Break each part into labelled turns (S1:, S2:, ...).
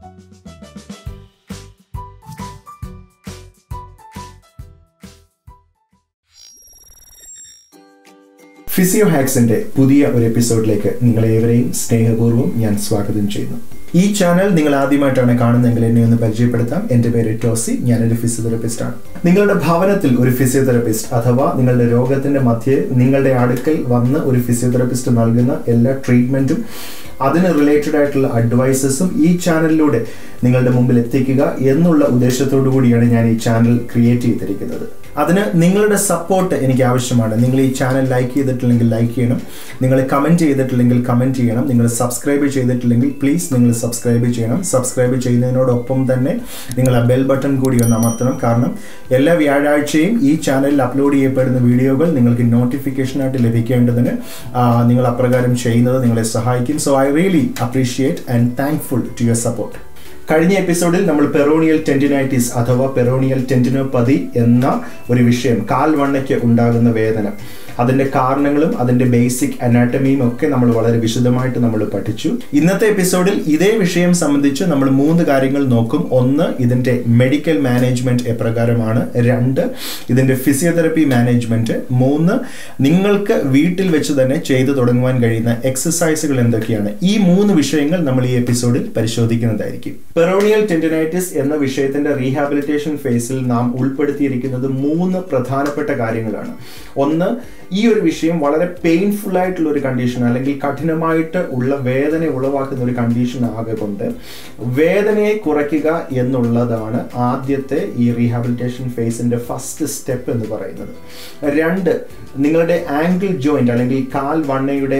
S1: physio ഹാക്സിന്റെ പുതിയ ഒരു എപ്പിസോഡിലേക്ക് നിങ്ങളേവരെയും സ്നേഹപൂർവ്വം ഞാൻ സ്വാഗതം ചെയ്യുന്നു ഈ ചാനൽ നിങ്ങൾ ആദ്യമായിട്ടാണ് കാണുന്നതെങ്കിൽ എന്നെ ഒന്ന് പരിചയപ്പെടുത്താം എൻ്റെ പേര് ടോസി ഞാനൊരു ഫിസിയോതെറപ്പിസ്റ്റ് ആണ് നിങ്ങളുടെ ഭവനത്തിൽ ഒരു ഫിസിയോതെറപ്പിസ്റ്റ് അഥവാ നിങ്ങളുടെ രോഗത്തിന്റെ മധ്യേ നിങ്ങളുടെ അടുക്കൽ വന്ന് ഒരു ഫിസിയോതെറപ്പിസ്റ്റ് നൽകുന്ന എല്ലാ ട്രീറ്റ്മെന്റും അതിന് റിലേറ്റഡ് ആയിട്ടുള്ള അഡ്വൈസസും ഈ ചാനലിലൂടെ നിങ്ങളുടെ മുമ്പിൽ എത്തിക്കുക എന്നുള്ള ഉദ്ദേശത്തോടു കൂടിയാണ് ഞാൻ ഈ ചാനൽ ക്രിയേറ്റ് ചെയ്തിരിക്കുന്നത് അതിന് നിങ്ങളുടെ സപ്പോർട്ട് എനിക്ക് ആവശ്യമാണ് നിങ്ങൾ ഈ ചാനൽ ലൈക്ക് ചെയ്തിട്ടില്ലെങ്കിൽ ലൈക്ക് ചെയ്യണം നിങ്ങൾ കമൻറ്റ് ചെയ്തിട്ടില്ലെങ്കിൽ കമൻറ്റ് ചെയ്യണം നിങ്ങൾ സബ്സ്ക്രൈബ് ചെയ്തിട്ടില്ലെങ്കിൽ പ്ലീസ് നിങ്ങൾ സബ്സ്ക്രൈബ് ചെയ്യണം സബ്സ്ക്രൈബ് ചെയ്യുന്നതിനോടൊപ്പം തന്നെ നിങ്ങൾ ആ ബെൽ ബട്ടൺ കൂടി ഒന്ന് അമർത്തണം കാരണം എല്ലാ വ്യാഴാഴ്ചയും ഈ ചാനലിൽ അപ്ലോഡ് ചെയ്യപ്പെടുന്ന വീഡിയോകൾ നിങ്ങൾക്ക് നോട്ടിഫിക്കേഷനായിട്ട് ലഭിക്കേണ്ടതിന് നിങ്ങൾ അപ്രകാരം ചെയ്യുന്നത് നിങ്ങളെ സഹായിക്കും so I really appreciate and thankful to your support കഴിഞ്ഞ എപ്പിസോഡിൽ നമ്മൾ പെറോണിയൽ ടെൻഡിനൈറ്റിസ് അഥവാ പെറോണിയൽ ടെൻഡിനോപ്പതി എന്ന ഒരു വിഷയം കാൽവണ്ണയ്ക്ക് ഉണ്ടാകുന്ന വേദന അതിന്റെ കാരണങ്ങളും അതിന്റെ ബേസിക് അനാട്ടമിയും ഒക്കെ നമ്മൾ വളരെ വിശദമായിട്ട് നമ്മൾ പഠിച്ചു ഇന്നത്തെ എപ്പിസോഡിൽ ഇതേ വിഷയം സംബന്ധിച്ച് നമ്മൾ മൂന്ന് കാര്യങ്ങൾ നോക്കും ഒന്ന് ഇതിന്റെ മെഡിക്കൽ മാനേജ്മെന്റ് എപ്രകാരമാണ് രണ്ട് ഇതിന്റെ ഫിസിയോതെറപ്പി മാനേജ്മെന്റ് മൂന്ന് നിങ്ങൾക്ക് വീട്ടിൽ വെച്ച് തന്നെ ചെയ്തു തുടങ്ങുവാൻ കഴിയുന്ന എക്സസൈസുകൾ എന്തൊക്കെയാണ് ഈ മൂന്ന് വിഷയങ്ങൾ നമ്മൾ ഈ എപ്പിസോഡിൽ പരിശോധിക്കുന്നതായിരിക്കും പെറോണിയൽ ടെൻഡിനൈറ്റിസ് എന്ന വിഷയത്തിന്റെ റീഹാബിലിറ്റേഷൻ ഫേസിൽ നാം ഉൾപ്പെടുത്തിയിരിക്കുന്നത് മൂന്ന് പ്രധാനപ്പെട്ട കാര്യങ്ങളാണ് ഒന്ന് ഈ ഒരു വിഷയം വളരെ പെയിൻഫുൾ ആയിട്ടുള്ള ഒരു കണ്ടീഷൻ അല്ലെങ്കിൽ കഠിനമായിട്ട് ഉള്ള വേദന ഉളവാക്കുന്ന ഒരു കണ്ടീഷൻ ആകൊണ്ട് വേദനയെ കുറയ്ക്കുക എന്നുള്ളതാണ് ആദ്യത്തെ ഈ റീഹാബിലിറ്റേഷൻ ഫേസിന്റെ ഫസ്റ്റ് സ്റ്റെപ്പ് എന്ന് പറയുന്നത് രണ്ട് നിങ്ങളുടെ ആംഗിൾ ജോയിന്റ് അല്ലെങ്കിൽ കാൽ വണ്ണയുടെ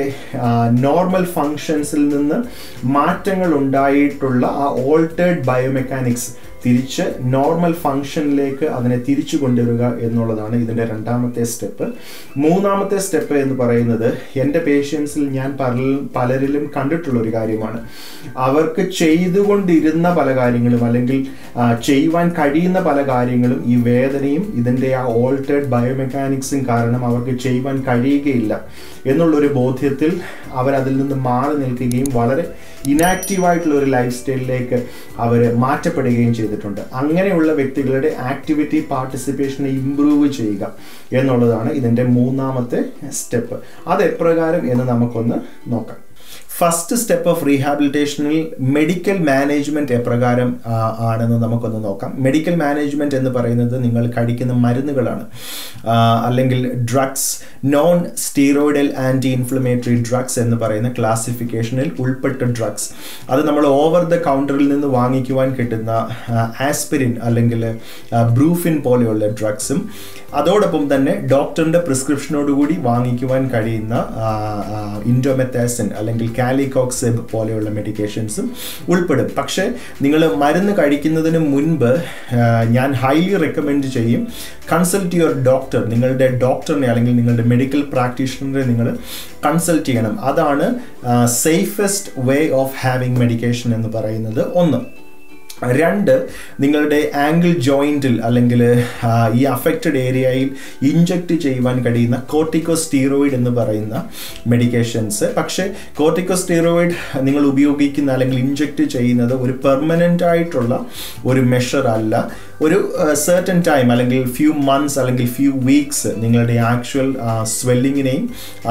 S1: നോർമൽ ഫങ്ഷൻസിൽ നിന്ന് മാറ്റങ്ങൾ ഉണ്ടായിട്ടുള്ള ആ ഓൾട്ടേഡ് ബയോമെക്കാനിക്സ് തിരിച്ച് നോർമൽ ഫങ്ഷനിലേക്ക് അതിനെ തിരിച്ചു കൊണ്ടുവരിക എന്നുള്ളതാണ് ഇതിൻ്റെ രണ്ടാമത്തെ സ്റ്റെപ്പ് മൂന്നാമത്തെ സ്റ്റെപ്പ് എന്ന് പറയുന്നത് എൻ്റെ പേഷ്യൻസിൽ ഞാൻ പലരിലും കണ്ടിട്ടുള്ള ഒരു കാര്യമാണ് അവർക്ക് ചെയ്തുകൊണ്ടിരുന്ന പല കാര്യങ്ങളും അല്ലെങ്കിൽ ചെയ്യുവാൻ കഴിയുന്ന പല കാര്യങ്ങളും ഈ വേദനയും ഇതിൻ്റെ ആ ഓൾട്ടേഡ് ബയോമെക്കാനിക്സും കാരണം അവർക്ക് ചെയ്യുവാൻ കഴിയുകയില്ല എന്നുള്ളൊരു ബോധ്യത്തിൽ അവരതിൽ നിന്ന് മാറി നിൽക്കുകയും വളരെ ഇനാക്റ്റീവായിട്ടുള്ള ഒരു ലൈഫ് സ്റ്റൈലിലേക്ക് അവർ മാറ്റപ്പെടുകയും ചെയ്തിട്ടുണ്ട് അങ്ങനെയുള്ള വ്യക്തികളുടെ ആക്ടിവിറ്റി പാർട്ടിസിപ്പേഷനെ ഇമ്പ്രൂവ് ചെയ്യുക എന്നുള്ളതാണ് ഇതിൻ്റെ മൂന്നാമത്തെ സ്റ്റെപ്പ് അത് എപ്രകാരം എന്ന് നമുക്കൊന്ന് നോക്കാം ഫസ്റ്റ് സ്റ്റെപ്പ് ഓഫ് റീഹാബിലിറ്റേഷനിൽ മെഡിക്കൽ മാനേജ്മെന്റ് എപ്രകാരം ആണെന്ന് നമുക്കൊന്ന് നോക്കാം മെഡിക്കൽ മാനേജ്മെന്റ് എന്ന് പറയുന്നത് നിങ്ങൾ കഴിക്കുന്ന മരുന്നുകളാണ് അല്ലെങ്കിൽ drugs non steroidal anti inflammatory drugs എന്ന് പറയുന്ന ക്ലാസിഫിക്കേഷനിൽ ഉൾപ്പെട്ട ഡ്രഗ്സ് അത് നമ്മൾ ഓവർ ദ കൗണ്ടറിൽ നിന്ന് വാങ്ങിക്കുവാൻ കിട്ടുന്ന ആസ്പിരിൻ അല്ലെങ്കിൽ ബ്രൂഫിൻ പോലെയുള്ള ഡ്രഗ്സും അതോടൊപ്പം തന്നെ ഡോക്ടറിന്റെ പ്രിസ്ക്രിപ്ഷനോടുകൂടി വാങ്ങിക്കുവാൻ കഴിയുന്ന ഇൻഡോമെത്താസിൻ അല്ലെങ്കിൽ കാലികോക്സെബ് പോലെയുള്ള മെഡിക്കേഷൻസും ഉൾപ്പെടും പക്ഷേ നിങ്ങൾ മരുന്ന് കഴിക്കുന്നതിന് മുൻപ് ഞാൻ ഹൈലി റെക്കമെൻഡ് ചെയ്യും കൺസൾട്ട് യുവർ ഡോക്ടർ നിങ്ങളുടെ ഡോക്ടറിനെ അല്ലെങ്കിൽ നിങ്ങളുടെ മെഡിക്കൽ പ്രാക്ടീഷണറെ നിങ്ങൾ കൺസൾട്ട് ചെയ്യണം അതാണ് safest way of having medication എന്ന് പറയുന്നത് ഒന്ന് രണ്ട് നിങ്ങളുടെ ആംഗിൾ ജോയിൻറ്റിൽ അല്ലെങ്കിൽ ഈ അഫക്റ്റഡ് ഏരിയയിൽ ഇഞ്ചക്ട് ചെയ്യുവാൻ കഴിയുന്ന കോർട്ടിക്കോ സ്റ്റീറോയിഡ് എന്ന് പറയുന്ന മെഡിക്കേഷൻസ് പക്ഷേ കോർട്ടിക്കോ സ്റ്റീറോയിഡ് നിങ്ങൾ ഉപയോഗിക്കുന്ന അല്ലെങ്കിൽ ഇഞ്ചക്ട് ചെയ്യുന്നത് ഒരു പെർമനൻ്റ് ആയിട്ടുള്ള ഒരു മെഷർ അല്ല ഒരു സെർട്ടൻ ടൈം അല്ലെങ്കിൽ ഫ്യൂ മന്ത്സ് അല്ലെങ്കിൽ ഫ്യൂ വീക്സ് നിങ്ങളുടെ ആക്ച്വൽ സ്വെല്ലിങ്ങിനെയും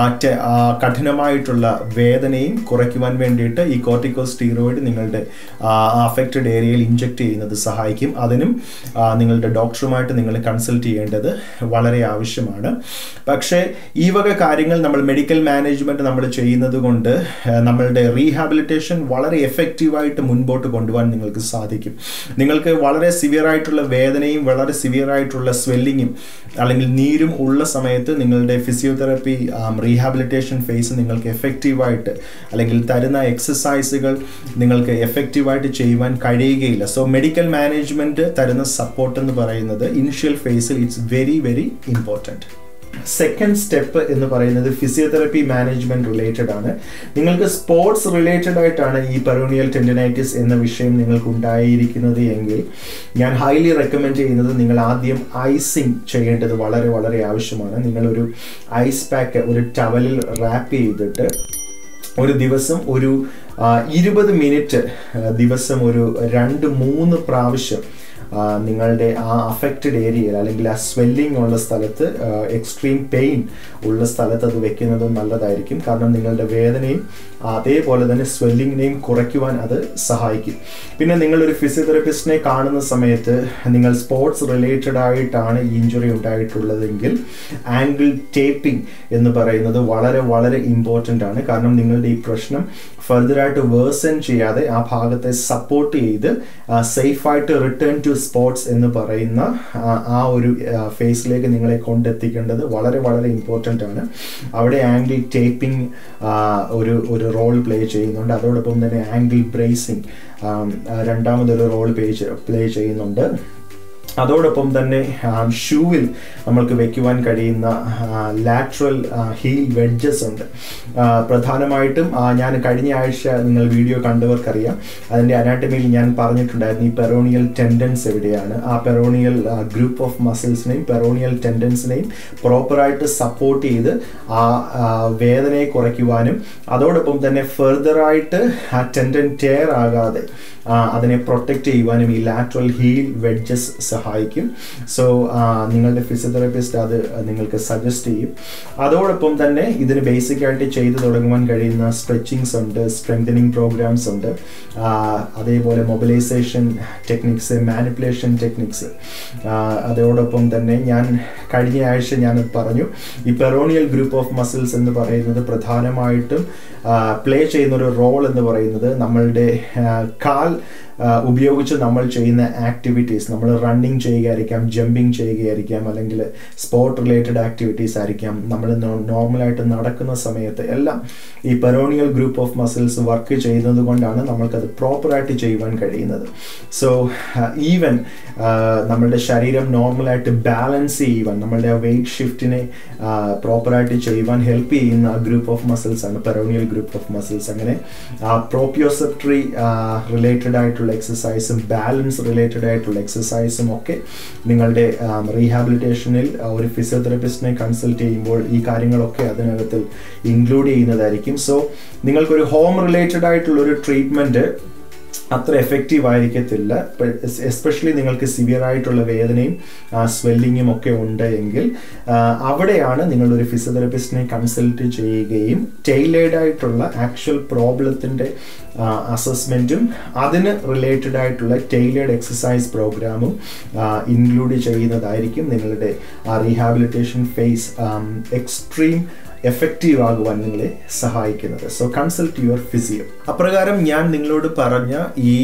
S1: കഠിനമായിട്ടുള്ള വേദനയും കുറയ്ക്കുവാൻ വേണ്ടിയിട്ട് ഈ കോർട്ടിക്കോ സ്റ്റീറോയിഡ് നിങ്ങളുടെ അഫക്റ്റഡ് ഏരിയയിൽ ഇഞ്ചക്ട് ചെയ്യുന്നത് സഹായിക്കും അതിനും നിങ്ങളുടെ ഡോക്ടറുമായിട്ട് നിങ്ങൾ കൺസൾട്ട് ചെയ്യേണ്ടത് വളരെ ആവശ്യമാണ് പക്ഷേ ഈ വക കാര്യങ്ങൾ നമ്മൾ മെഡിക്കൽ മാനേജ്മെൻറ്റ് നമ്മൾ ചെയ്യുന്നത് കൊണ്ട് നമ്മളുടെ റീഹാബിലിറ്റേഷൻ വളരെ എഫക്റ്റീവായിട്ട് മുൻപോട്ട് കൊണ്ടുപോകാൻ നിങ്ങൾക്ക് സാധിക്കും നിങ്ങൾക്ക് വളരെ സിവിയർ ആയിട്ടുള്ള വേദനയും വളരെ സിവിയർ ആയിട്ടുള്ള സ്വെല്ലിങ്ങും അല്ലെങ്കിൽ നീരും ഉള്ള സമയത്ത് നിങ്ങളുടെ ഫിസിയോതെറപ്പി റീഹാബിലിറ്റേഷൻ ഫേസ് നിങ്ങൾക്ക് എഫക്റ്റീവായിട്ട് അല്ലെങ്കിൽ തരുന്ന എക്സസൈസുകൾ നിങ്ങൾക്ക് എഫക്റ്റീവായിട്ട് ചെയ്യുവാൻ കഴിയുകയില്ല സോ മെഡിക്കൽ മാനേജ്മെൻറ്റ് തരുന്ന സപ്പോർട്ട് എന്ന് പറയുന്നത് ഇനിഷ്യൽ ഫേസിൽ it's very very important second step എന്ന് പറയുന്നത് ഫിസിയോതെറപ്പി മാനേജ്മെന്റ് റിലേറ്റഡ് ആണ് നിങ്ങൾക്ക് സ്പോർട്സ് റിലേറ്റഡ് ആയിട്ടാണ് ഈ പെറോണിയൽ ടെൻഡിനൈറ്റിസ് എന്ന വിഷയം നിങ്ങൾക്ക് ഉണ്ടായിരിക്കുന്നത് എങ്കിൽ ഞാൻ ഹൈലി റെക്കമെൻഡ് ചെയ്യുന്നത് നിങ്ങൾ ആദ്യം ഐസിങ് ചെയ്യേണ്ടത് വളരെ വളരെ ആവശ്യമാണ് നിങ്ങളൊരു ഐസ് പാക്ക് ഒരു ടവലിൽ റാപ്പ് ചെയ്തിട്ട് ഒരു ദിവസം ഒരു ഇരുപത് മിനിറ്റ് ദിവസം ഒരു രണ്ട് മൂന്ന് പ്രാവശ്യം ആ, നിങ്ങളുടെ ആ അഫക്റ്റഡ് ഏരിയയിൽ അല്ലെങ്കിൽ ആ സ്വെല്ലിംഗ് ഉള്ള സ്ഥലത്ത് എക്സ്ട്രീം പെയിൻ ഉള്ള സ്ഥലത്ത് അത് വെക്കുന്നത് നല്ലതായിരിക്കും കാരണം നിങ്ങളുടെ വേദനയും അതേപോലെ തന്നെ സ്വെല്ലിങ്ങിനെയും കുറയ്ക്കുവാൻ അത് സഹായിക്കും പിന്നെ നിങ്ങളൊരു ഫിസിയോതെറപ്പിസ്റ്റിനെ കാണുന്ന സമയത്ത് നിങ്ങൾ സ്പോർട്സ് റിലേറ്റഡ് ആയിട്ടാണ് ഈ ഇഞ്ചുറി ഉണ്ടായിട്ടുള്ളതെങ്കിൽ ആംഗിൾ ടേപ്പിംഗ് എന്ന് പറയുന്നത് വളരെ വളരെ ഇമ്പോർട്ടൻ്റ് ആണ് കാരണം നിങ്ങളുടെ ഈ പ്രശ്നം ഫർദറായിട്ട് വേഴ്സൺ ചെയ്യാതെ ആ ഭാഗത്തെ സപ്പോർട്ട് ചെയ്ത് സേഫായിട്ട് റിട്ടേൺ ടു സ്പോർട്സ് എന്ന് പറയുന്ന ആ, ആ ഒരു ഫേസിലേക്ക് നിങ്ങളെ കൊണ്ടെത്തിക്കേണ്ടത് വളരെ വളരെ ഇമ്പോർട്ടൻ്റ് ആണ് അവിടെ ആംഗിൾ ടേപ്പിംഗ് ഒരു ഒരു റോൾ പ്ലേ ചെയ്യുന്നുണ്ട് അതോടൊപ്പം തന്നെ ആംഗിൾ ബ്രേസിംഗ് രണ്ടാമതൊരു റോൾ പ്ലേ പ്ലേ ചെയ്യുന്നുണ്ട് അതോടൊപ്പം തന്നെ ഷൂവിൽ നമ്മൾക്ക് വെക്കുവാൻ കഴിയുന്ന ലാറ്ററൽ ഹീൽ വെഡ്ജസ് ഉണ്ട് ആ, പ്രധാനമായിട്ടും ആ, ഞാൻ കഴിഞ്ഞ ആഴ്ച നിങ്ങൾ വീഡിയോ കണ്ടവർക്കറിയാം അതിൻ്റെ അനാട്ടമിയിൽ ഞാൻ പറഞ്ഞിട്ടുണ്ടായിരുന്നു ഈ പെറോണിയൽ ടെൻഡൻസ് എവിടെയാണ് ആ പെറോണിയൽ ഗ്രൂപ്പ് ഓഫ് മസിൽസിനെയും പെറോണിയൽ ടെൻഡൻസിനെയും പ്രോപ്പറായിട്ട് സപ്പോർട്ട് ചെയ്ത് ആ ആ, വേദനയെ കുറയ്ക്കുവാനും അതോടൊപ്പം തന്നെ ഫെർദറായിട്ട് ആ ടെൻഡൻ ടെയർ ആകാതെ ആ, അതിനെ പ്രൊട്ടക്റ്റ് ചെയ്യുവാനും ഈ ലാറ്ററൽ ഹീൽ വെഡ്ജസ് സഹായിക്കും സോ നിങ്ങളുടെ ഫിസിയോതെറപ്പിസ്റ്റ് അത് നിങ്ങൾക്ക് സജസ്റ്റ് ചെയ്യും അതോടൊപ്പം തന്നെ ഇതിന് ബേസിക് ആയിട്ട് ചെയ്തു തുടങ്ങുവാൻ കഴിയുന്ന സ്ട്രെച്ചിങ്സ് ഉണ്ട് സ്ട്രെങ്തനിങ് പ്രോഗ്രാംസ് ഉണ്ട് ആ, അതേപോലെ മൊബിലൈസേഷൻ ടെക്നിക്സ് മാനിപ്പുലേഷൻ ടെക്നിക്സ് അതോടൊപ്പം തന്നെ ഞാൻ കഴിഞ്ഞ ആഴ്ച ഞാൻ പറഞ്ഞു ഈ പെറോണിയൽ ഗ്രൂപ്പ് ഓഫ് മസിൽസ് എന്ന് പറയുന്നത് പ്രധാനമായിട്ടും പ്ലേ ചെയ്യുന്ന ഒരു റോൾ എന്ന് പറയുന്നത് നമ്മളുടെ ആ, കാൽ ആ, ഉപയോഗിച്ച് നമ്മൾ ചെയ്യുന്ന ആക്ടിവിറ്റീസ് നമ്മൾ റണ്ണിങ് ചെയ്യുകയായിരിക്കാം ജമ്പിങ് ചെയ്യുകയായിരിക്കാം അല്ലെങ്കിൽ സ്പോർട്ട് റിലേറ്റഡ് ആക്ടിവിറ്റീസ് ആയിരിക്കാം നമ്മൾ നോർമലായിട്ട് നടക്കുന്ന സമയത്ത് എല്ലാം ഈ peroneal group of muscles work ചെയ്യുന്നത് കൊണ്ടാണ് നമ്മൾക്കത് പ്രോപ്പറായിട്ട് ചെയ്യുവാൻ കഴിയുന്നത് സോ ഈവൻ നമ്മളുടെ ശരീരം നോർമലായിട്ട് ബാലൻസ് ചെയ്യുവാൻ നമ്മളുടെ ആ വെയിറ്റ് ഷിഫ്റ്റിനെ പ്രോപ്പറായിട്ട് ചെയ്യുവാൻ ഹെൽപ്പ് ചെയ്യുന്ന ഗ്രൂപ്പ് ഓഫ് മസിൽസ് ആണ് പെറോണിയൽ ഗ്രൂപ്പ് ഓഫ് മസിൽസ് അങ്ങനെ പ്രോപ്യോസെപ്റ്ററി റിലേറ്റഡ് ആയിട്ടുള്ള എക്സസൈസും ബാലൻസ് റിലേറ്റഡ് ആയിട്ടുള്ള എക്സസൈസും ഒക്കെ നിങ്ങളുടെ റീഹാബിലിറ്റേഷനിൽ ഒരു ഫിസിയോതെറപ്പിസ്റ്റിനെ കൺസൾട്ട് ചെയ്യുമ്പോൾ ഈ കാര്യങ്ങളൊക്കെ അതിനകത്ത് ഇൻക്ലൂഡ് ചെയ്യുന്നതായിരിക്കും സോ നിങ്ങൾക്കൊരു ഹോം റിലേറ്റഡ് ആയിട്ടുള്ള ഒരു ട്രീറ്റ്മെൻറ്റ് അത്ര എഫക്റ്റീവ് ആയിരിക്കത്തില്ല എസ്പെഷ്യലി നിങ്ങൾക്ക് സിവിയർ ആയിട്ടുള്ള വേദനയും സ്വെല്ലിങ്ങും ഒക്കെ ഉണ്ട് എങ്കിൽ ആ, അവിടെയാണ് നിങ്ങളൊരു ഫിസിയോതെറപ്പിസ്റ്റിനെ കൺസൾട്ട് ചെയ്യുകയും ടൈലേഡ് ആയിട്ടുള്ള ആക്ച്വൽ പ്രോബ്ലത്തിൻ്റെ അസസ്മെൻറ്റും അതിന് റിലേറ്റഡ് ആയിട്ടുള്ള ടൈലേഡ് എക്സസൈസ് പ്രോഗ്രാമും ഇൻക്ലൂഡ് ചെയ്യുന്നതായിരിക്കും നിങ്ങളുടെ ആ റീഹാബിലിറ്റേഷൻ ഫേസ് എക്സ്ട്രീം എഫക്റ്റീവ് ആകുവാൻ നിങ്ങളെ സഹായിക്കുന്നത് സോ കൺസൾട്ട് യുവർ ഫിസിയോ അപ്രകാരം ഞാൻ നിങ്ങളോട് പറഞ്ഞ ഈ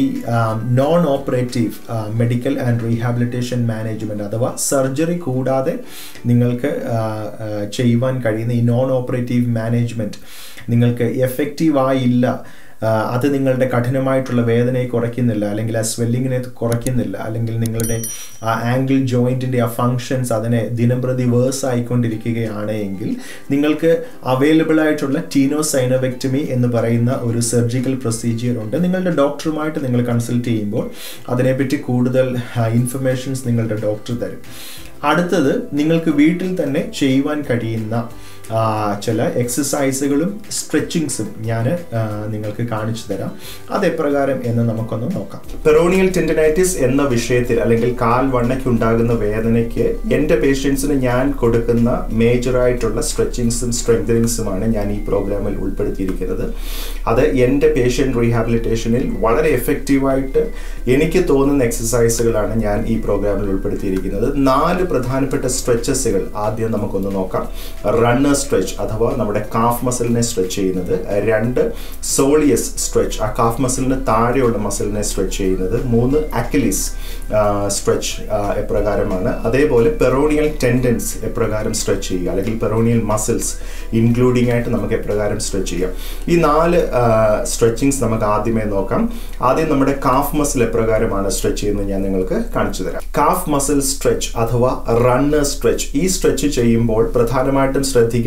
S1: non operative medical and rehabilitation management അഥവാ സർജറി കൂടാതെ നിങ്ങൾക്ക് ആ, ആ, ചെയ്യുവാൻ കഴിയുന്ന ഈ നോൺ ഓപ്പറേറ്റീവ് മാനേജ്മെൻറ്റ് നിങ്ങൾക്ക് എഫക്റ്റീവ് ആയില്ല ആ, അത് നിങ്ങളുടെ കഠിനമായിട്ടുള്ള വേദനയെ കുറയ്ക്കുന്നില്ല അല്ലെങ്കിൽ ആ സ്വെല്ലിങ്ങിനെ കുറയ്ക്കുന്നില്ല അല്ലെങ്കിൽ നിങ്ങളുടെ ആ ആംഗിൾ ജോയിൻറ്റിൻ്റെ ആ ഫങ്ഷൻസ് അതിനെ ദിനംപ്രതി വേഴ്സ് ആയിക്കൊണ്ടിരിക്കുകയാണ് എങ്കിൽ നിങ്ങൾക്ക് അവൈലബിൾ ആയിട്ടുള്ള ടീനോസൈനോവെക്ടമി എന്ന് പറയുന്ന ഒരു സർജിക്കൽ പ്രൊസീജിയർ ഉണ്ട് നിങ്ങളുടെ ഡോക്ടറുമായിട്ട് നിങ്ങൾ കൺസൾട്ട് ചെയ്യുമ്പോൾ അതിനെപ്പറ്റി കൂടുതൽ ഇൻഫർമേഷൻസ് നിങ്ങളുടെ ഡോക്ടർ തരും അടുത്തത് നിങ്ങൾക്ക് വീട്ടിൽ തന്നെ ചെയ്യുവാൻ കഴിയുന്ന ആ, ചില എക്സസൈസുകളും സ്ട്രെച്ചിങ്സും ഞാൻ നിങ്ങൾക്ക് കാണിച്ചു തരാം അത് എപ്രകാരം എന്ന് നമുക്കൊന്ന് നോക്കാം പെറോണിയൽ ടെൻഡനൈറ്റിസ് എന്ന വിഷയത്തിൽ അല്ലെങ്കിൽ കാൽ വണ്ണയ്ക്ക് ഉണ്ടാകുന്ന വേദനയ്ക്ക് എൻ്റെ പേഷ്യൻസിന് ഞാൻ കൊടുക്കുന്ന മേജറായിട്ടുള്ള സ്ട്രെച്ചിങ്സും സ്ട്രെങ്തനിങ്സുമാണ് ഞാൻ ഈ പ്രോഗ്രാമിൽ ഉൾപ്പെടുത്തിയിരിക്കുന്നത് അത് എൻ്റെ പേഷ്യൻ്റ് റീഹാബിലിറ്റേഷനിൽ വളരെ എഫക്റ്റീവായിട്ട് എനിക്ക് തോന്നുന്ന എക്സസൈസുകളാണ് ഞാൻ ഈ പ്രോഗ്രാമിൽ ഉൾപ്പെടുത്തിയിരിക്കുന്നത് നാല് പ്രധാനപ്പെട്ട സ്ട്രെച്ചസുകൾ ആദ്യം നമുക്കൊന്ന് നോക്കാം റണ്ണർ സ്ട്രെച്ച് അഥവാ നമ്മുടെ കാഫ് മസിലിനെ സ്ട്രെച്ച് ചെയ്യുന്നത് രണ്ട് സോളിയസ് സ്ട്രെച്ച് ആ കാഫ് മസിലിന് താഴെയുള്ള മസിലിനെ സ്ട്രെച്ച് ചെയ്യുന്നത് മൂന്ന് അക്കിലിസ് സ്ട്രെച്ച് എപ്രകാരമാണ് അതേപോലെ പെറോണിയൽ ടെൻഡൻസ് എപ്രകാരം സ്ട്രെച്ച് ചെയ്യുക അല്ലെങ്കിൽ പെറോണിയൽ മസിൽസ് ഇൻക്ലൂഡിംഗ് ആയിട്ട് നമുക്ക് എപ്രകാരം സ്ട്രെച്ച് ചെയ്യാം ഈ നാല് സ്ട്രെച്ചിങ്സ് നമുക്ക് ആദ്യമേ നോക്കാം ആദ്യം നമ്മുടെ കാഫ് മസിൽ എപ്രകാരമാണ് സ്ട്രെച്ച് ചെയ്യുന്നത് ഞാൻ നിങ്ങൾക്ക് കാണിച്ചു തരാം കാഫ് മസിൽ സ്ട്രെച്ച് അഥവാ റണ്ണർ സ്ട്രെച്ച് ഈ സ്ട്രെച്ച് ചെയ്യുമ്പോൾ പ്രധാനമായിട്ടും ശ്രദ്ധിക്കേണ്ട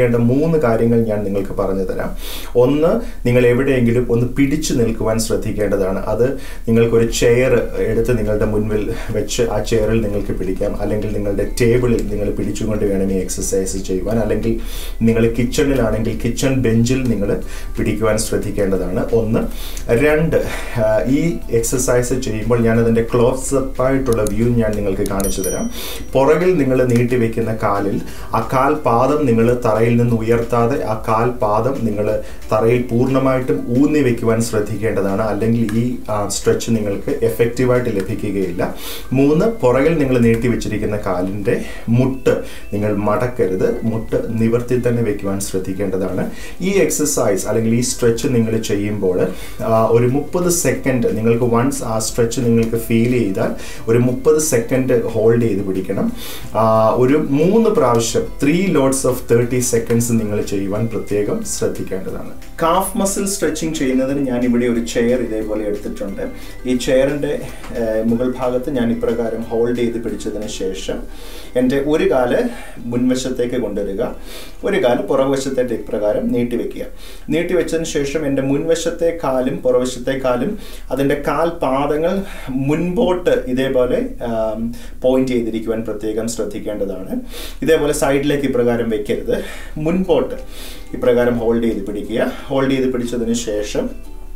S1: ശ്രദ്ധിക്കേണ്ട മൂന്ന് കാര്യങ്ങൾ ഞാൻ നിങ്ങൾക്ക് പറഞ്ഞു തരാം ഒന്ന് നിങ്ങൾ എവിടെയെങ്കിലും ഒന്ന് പിടിച്ചു നിൽക്കുവാൻ ശ്രദ്ധിക്കേണ്ടതാണ് അത് നിങ്ങൾക്കൊരു ചെയർ എടുത്ത് നിങ്ങളുടെ മുൻപിൽ വെച്ച് ആ ചെയറിൽ നിങ്ങൾക്ക് പിടിക്കാം അല്ലെങ്കിൽ നിങ്ങളുടെ ടേബിളിൽ നിങ്ങൾ പിടിച്ചുകൊണ്ട് വേണം ഈ എക്സസൈസ് ചെയ്യുവാൻ അല്ലെങ്കിൽ നിങ്ങൾ കിച്ചണിലാണെങ്കിൽ കിച്ചൺ ബെഞ്ചിൽ നിങ്ങൾ പിടിക്കുവാൻ ശ്രദ്ധിക്കേണ്ടതാണ് ഒന്ന് രണ്ട് ആ, ഈ എക്സസൈസ് ചെയ്യുമ്പോൾ ഞാൻ അതിൻ്റെ ക്ലോസപ്പ് ആയിട്ടുള്ള വ്യൂ ഞാൻ നിങ്ങൾക്ക് കാണിച്ചു തരാം പുറകിൽ നിങ്ങൾ നീട്ടിവെക്കുന്ന കാലിൽ ആ കാൽ പാദം നിങ്ങൾ തറയിൽ നിന്ന് ഉയർത്താതെ ആ കാൽ പാദം നിങ്ങൾ തറയിൽ പൂർണ്ണമായിട്ടും ഊന്നി വെക്കുവാൻ ശ്രദ്ധിക്കേണ്ടതാണ് അല്ലെങ്കിൽ ഈ സ്ട്രെച്ച് നിങ്ങൾക്ക് എഫക്റ്റീവായിട്ട് ലഭിക്കുകയില്ല മൂന്ന് പുറകിൽ നിങ്ങൾ നീട്ടി വെച്ചിരിക്കുന്ന കാലിൻ്റെ മുട്ട് നിങ്ങൾ മടക്കരുത് മുട്ട് നിവർത്തി തന്നെ വെക്കുവാൻ ശ്രദ്ധിക്കേണ്ടതാണ് ഈ എക്സസൈസ് അല്ലെങ്കിൽ ഈ സ്ട്രെച്ച് നിങ്ങൾ ചെയ്യുമ്പോൾ ആ, ഒരു മുപ്പത് സെക്കൻഡ് നിങ്ങൾക്ക് വൺസ് ആ സ്ട്രെച്ച് നിങ്ങൾക്ക് ഫീൽ ചെയ്താൽ ഒരു മുപ്പത് സെക്കൻഡ് ഹോൾഡ് ചെയ്ത് പിടിക്കണം ആ, ഒരു മൂന്ന് പ്രാവശ്യം three loads of thirty seconds നിങ്ങൾ ചെയ്യുവാൻ പ്രത്യേകം ശ്രദ്ധിക്കേണ്ടതാണ് കാഫ് മസിൽ സ്ട്രെച്ചിങ് ചെയ്യുന്നതിന് ഞാൻ ഇവിടെ ഒരു ചെയർ ഇതേപോലെ എടുത്തിട്ടുണ്ട് ഈ ചെയറിൻ്റെ മുകൾ ഭാഗത്ത് ഞാൻ ഇപ്രകാരം ഹോൾഡ് ചെയ്ത് പിടിച്ചതിന് ശേഷം എൻ്റെ ഒരു കാല് മുൻവശത്തേക്ക് കൊണ്ടുവരിക ഒരു കാല് പുറകുവശത്തേക്ക് ഇപ്രകാരം നീട്ടി വെക്കുക നീട്ടി വെച്ചതിന് ശേഷം എൻ്റെ മുൻവശത്തെ കാലും പുറവശത്തെ കാലും അതിൻ്റെ കാൽ പാദങ്ങൾ മുൻപോട്ട് ഇതേപോലെ പോയിന്റ് ചെയ്തിരിക്കുവാൻ പ്രത്യേകം ശ്രദ്ധിക്കേണ്ടതാണ് ഇതേപോലെ സൈഡിലേക്ക് ഇപ്രകാരം വെക്കരുത് മുൻപോട്ട് ഇപ്രകാരം ഹോൾഡ് ചെയ്ത് പിടിക്കുക ഹോൾഡ് ചെയ്ത് പിടിച്ചതിന് ശേഷം